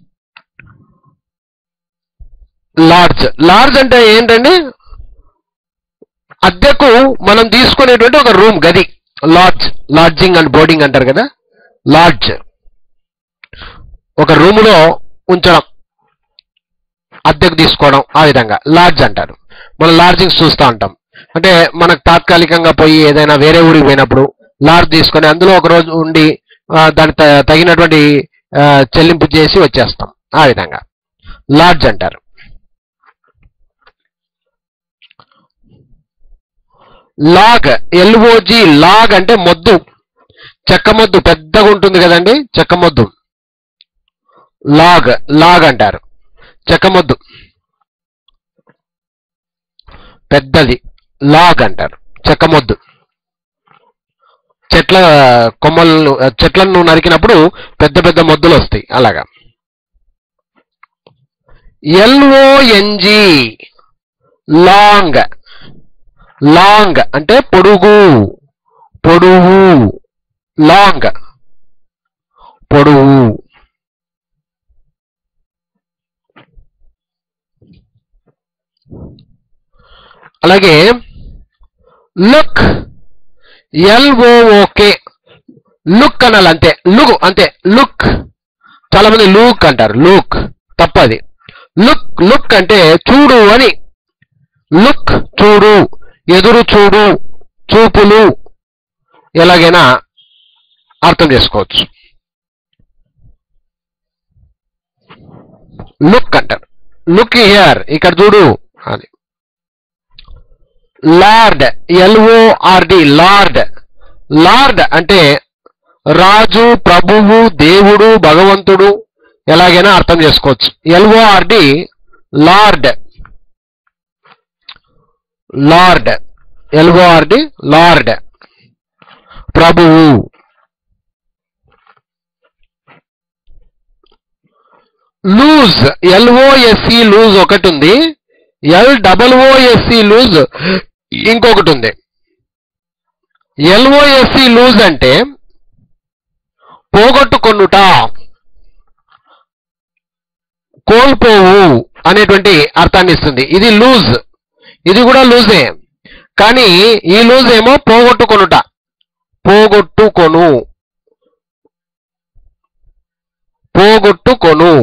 lodge lodge అంటే ఏంటండి అద్దెకు మనం తీసుకునేటువంటి ఒక రూమ్ గది లాడ్జ్ లాడ్జింగ్ అండ్ బోర్డింగ్ అంటారు కదా లాడ్జ్ ఒక రూములో ఉంచడం అద్దెకు తీసుకోవడం ఆ విధంగా లాడ్జ్ అంటారు మనం లాడ్జింగ్స్ చూస్తూ ఉంటాం అంటే మనకు తాత్కాలికంగా పోయి ఏదైనా వేరే ఊరికి పోయినప్పుడు లాడ్జ్ తీసుకొని అందులో ఒక రోజు ఉండి ఆ, దానికి త- తగినటువంటి ఆ, చెల్లింపు చేసి వచ్చేస్తాం ఆ విధంగా లాడ్జ్ అంటారు లాగ్ ఎల్ఓజి లాగ్ అంటే మొద్దు చెక్క మొద్దు పెద్దగా ఉంటుంది కదండి చెక్క మొద్దు లాగ్ లాగ్ అంటారు చెక్క మొద్దు పెద్దది లాగ్ అంటారు చెక్క మొద్దు చెట్ల కొమ్మలను చెట్లను నరికినప్పుడు పెద్ద పెద్ద మొద్దులు వస్తాయి అలాగా ఎల్ఓఎన్జి లాంగ్ లాంగ్ అంటే పొడుగు పొడువు లాంగ్ పొడువు అలాగే లుక్ ఎల్ఓఓకే లుక్ అనాలి అంతే లుక్ అంతే లుక్ చాలా మంది లూక్ అంటారు లుక్ తప్పది లుక్ లుక్ అంటే చూడు అని లుక్ చూడు ఎదురు చూడు చూపులు ఎలాగైనా అర్థం చేసుకోవచ్చు లుక్ అంటారు లుక్ హియర్ ఇక్కడ చూడు అని లార్డ్ ఎల్ఓఆర్డి లార్డ్ లార్డ్ అంటే రాజు ప్రభువు దేవుడు భగవంతుడు ఎలాగైనా అర్థం చేసుకోవచ్చు L O R D lord lord L O R D lord ప్రభువు లూజ్ ఎల్ఓఎస్సి లూజ్ ఒకటి ఉంది ఎల్ డబల్ ఓఎస్సి లూజ్ ఇంకొకటి ఉంది ఎల్ఓఎస్సి లూజ్ అంటే పోగొట్టుకొనుట కోల్పోవు అనేటువంటి అర్థాన్ని ఇస్తుంది ఇది లూజ్ ఇది కూడా లూజే కానీ ఈ లూజ్ ఏమో పోగొట్టుకొనుట పోగొట్టుకొను పోగొట్టుకొను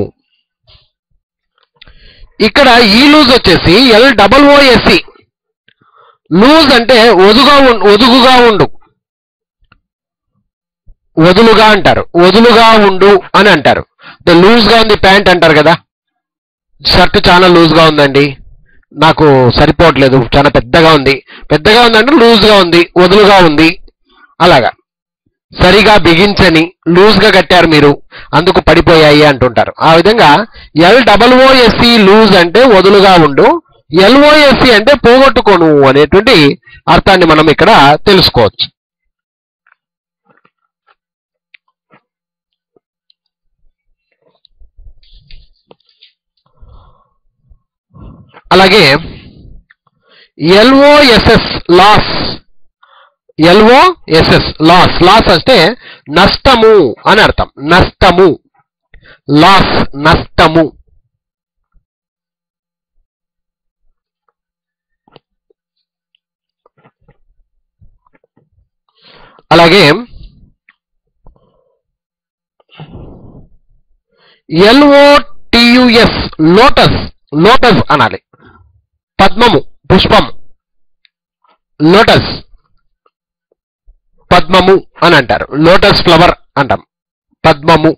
ఇక్కడ ఈ లూజ్ వచ్చేసి ఎల్ డబల్ ఓఎస్సి లూజ్ అంటే ఒదుగా ఉం- ఒదుగుగా ఉండు వదులుగా అంటారు వదులుగా ఉండు అని అంటారు లూజ్ గా ఉంది ప్యాంట్ అంటారు కదా షర్ట్ చాలా లూజ్ గా ఉందండి నాకు సరిపోవట్లేదు చాలా పెద్దగా ఉంది పెద్దగా ఉందంటే లూజ్ గా ఉంది వదులుగా ఉంది అలాగా సరిగా బిగించని లూజ్ గా కట్టారు మీరు అందుకు పడిపోయాయి అంటుంటారు ఆ విధంగా ఎల్ డబల్ ఓఎస్సి లూజ్ అంటే వదులుగా ఉండు ఎల్ఓఎస్సి అంటే పోగొట్టుకోను అనేటువంటి అర్థాన్ని మనం ఇక్కడ తెలుసుకోవచ్చు అలాగే L O S S loss L O S S loss loss అంటే నష్టము అని అర్థం నష్టము లాస్ నష్టము అలాగే ఎల్ఓటియుఎస్ లోటస్ లోటస్ అనాలి పద్మము పుష్పం లోటస్ పద్మము అని అంటారు లోటస్ ఫ్లవర్ అంటాం పద్మము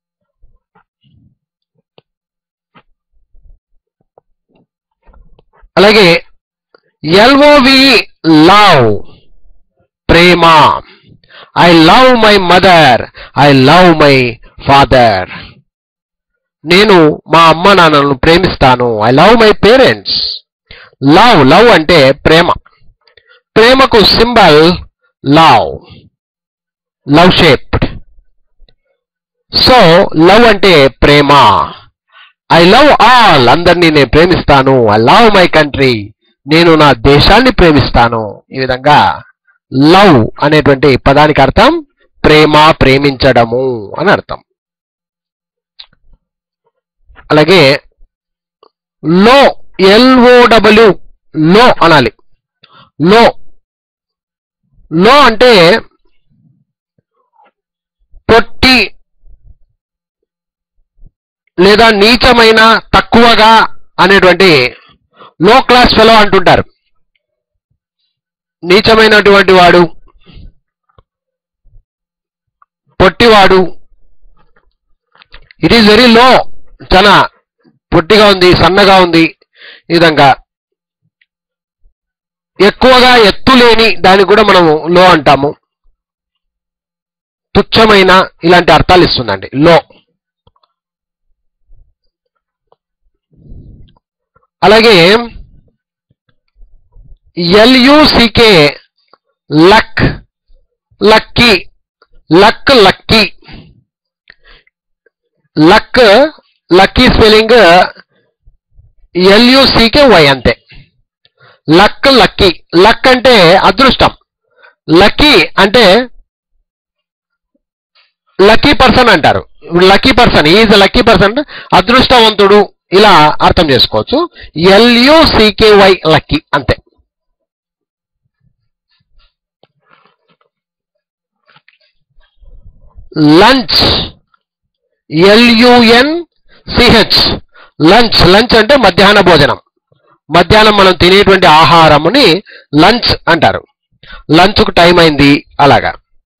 అలాగే ఎల్ఓవి లవ్ ప్రేమ I love my mother I love my father నేను మా అమ్మ నాన్నలను ప్రేమిస్తాను I love my parents love love అంటే ప్రేమ ప్రేమకు symbol love love shaped so love అంటే ప్రేమ ఐ లవ్ ఆల్ అందరినీ నేను ప్రేమిస్తాను ఐ లవ్ మై కంట్రీ నేను నా దేశాన్ని ప్రేమిస్తాను ఈ విధంగా లవ్ అనేటువంటి పదానికి అర్థం ప్రేమ ప్రేమించడము అని అర్థం అలాగే లో ఎల్ఓడబ్ల్యూ లో అనాలి లో లో అంటే పొట్టి లేదా నీచమైన తక్కువగా అనేటువంటి లో క్లాస్ ఫెలో అంటుంటారు నీచమైనటువంటి వాడు పొట్టివాడు ఇట్ ఈస్ వెరీ లో చాలా పొట్టిగా ఉంది సన్నగా ఉంది ఈ విధంగా ఎక్కువగా ఎత్తు లేని దానికి కూడా మనము లో అంటాము తుచ్చమైన ఇలాంటి అర్థాలు ఇస్తుందండి లో అలాగే L U C K luck lucky luck lucky luck lucky spelling L U C K Y అంతే లక్ లక్కీ లక్ అంటే అదృష్టం లక్కీ అంటే లక్కీ పర్సన్ అంటారు lucky person is lucky person అదృష్టవంతుడు ఇలా అర్థం చేసుకోవచ్చు ఎల్యుసికేవై లక్కీ అంతే lunch L U N C H lunch lunch అంటే మధ్యాహ్న భోజనం మధ్యాహ్నం మనం తినేటువంటి ఆహారముని లంచ్ అంటారు లంచ్కు టైం అయింది అలాగా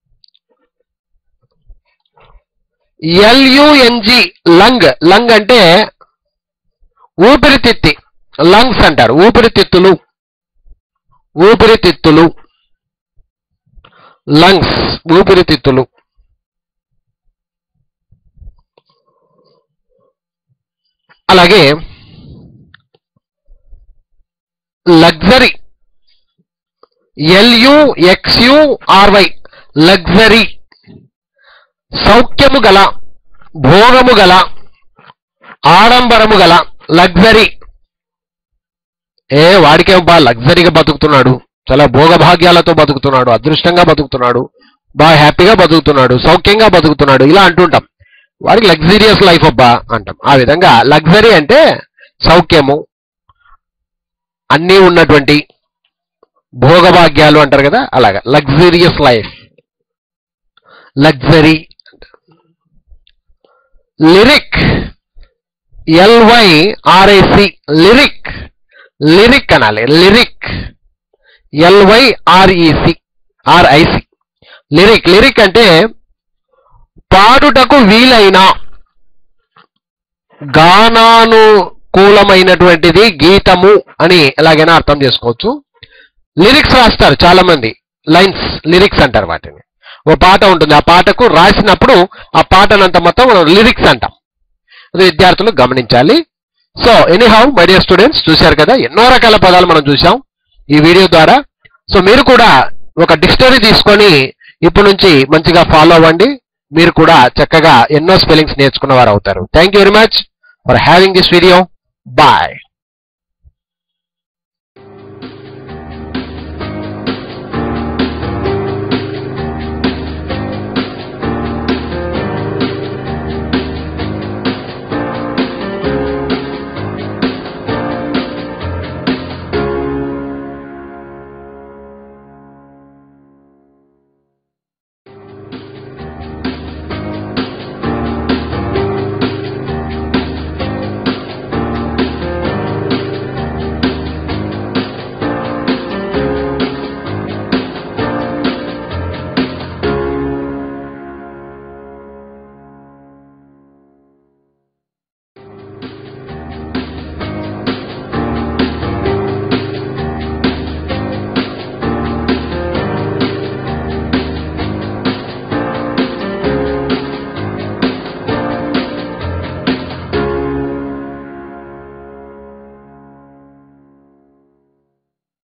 ఎల్యుఎన్జి లంగ్ లంగ్ అంటే ఊపిరితిత్తి లంగ్స్ అంటారు ఊపిరితిత్తులు ఊపిరితిత్తులు లంగ్స్ ఊపిరితిత్తులు అలాగే లగ్జరీ ఎల్యుఎక్స్యుఆర్వై లగ్జరీ సౌఖ్యము గల భోగము గల ఆడంబరము గల లగ్జరీ ఏ వాడికేం బా లగ్జరీగా బతుకుతున్నాడు చాలా భోగభాగ్యాలతో బతుకుతున్నాడు అదృష్టంగా బతుకుతున్నాడు బాగా హ్యాపీగా బతుకుతున్నాడు సౌఖ్యంగా బతుకుతున్నాడు ఇలా అంటుంటాం వాడికి లగ్జరియస్ లైఫ్ అబ్బా అంటాం ఆ విధంగా లగ్జరీ అంటే సౌఖ్యము అన్నీ ఉన్నటువంటి భోగభాగ్యాలు అంటారు కదా అలాగా luxurious life luxury lyric L Y R I C lyric lyric అనాలి lyric L Y R E C R I C lyric lyric అంటే పాడుటకు వీలైన గానానుకూలమైనటువంటిది గీతము అని ఎలాగైనా అర్థం చేసుకోవచ్చు లిరిక్స్ రాస్తారు చాలా మంది లైన్స్ లిరిక్స్ అంటారు వాటిని ఓ పాట ఉంటుంది ఆ పాటకు రాసినప్పుడు ఆ పాటనంత మొత్తం మనం లిరిక్స్ అంటాం అది విద్యార్థులు గమనించాలి so anyhow my dear students చూశారు కదా ఎన్నో రకాల పదాలు మనం చూసాం ఈ వీడియో ద్వారా సో మీరు కూడా ఒక డిక్షనరీ తీసుకొని ఇప్పటి నుంచి మంచిగా ఫాలో అవ్వండి మీరు కూడా చక్కగా ఎన్నో స్పెల్లింగ్స్ నేర్చుకున్న వారు అవుతారు thank you very much for having this video bye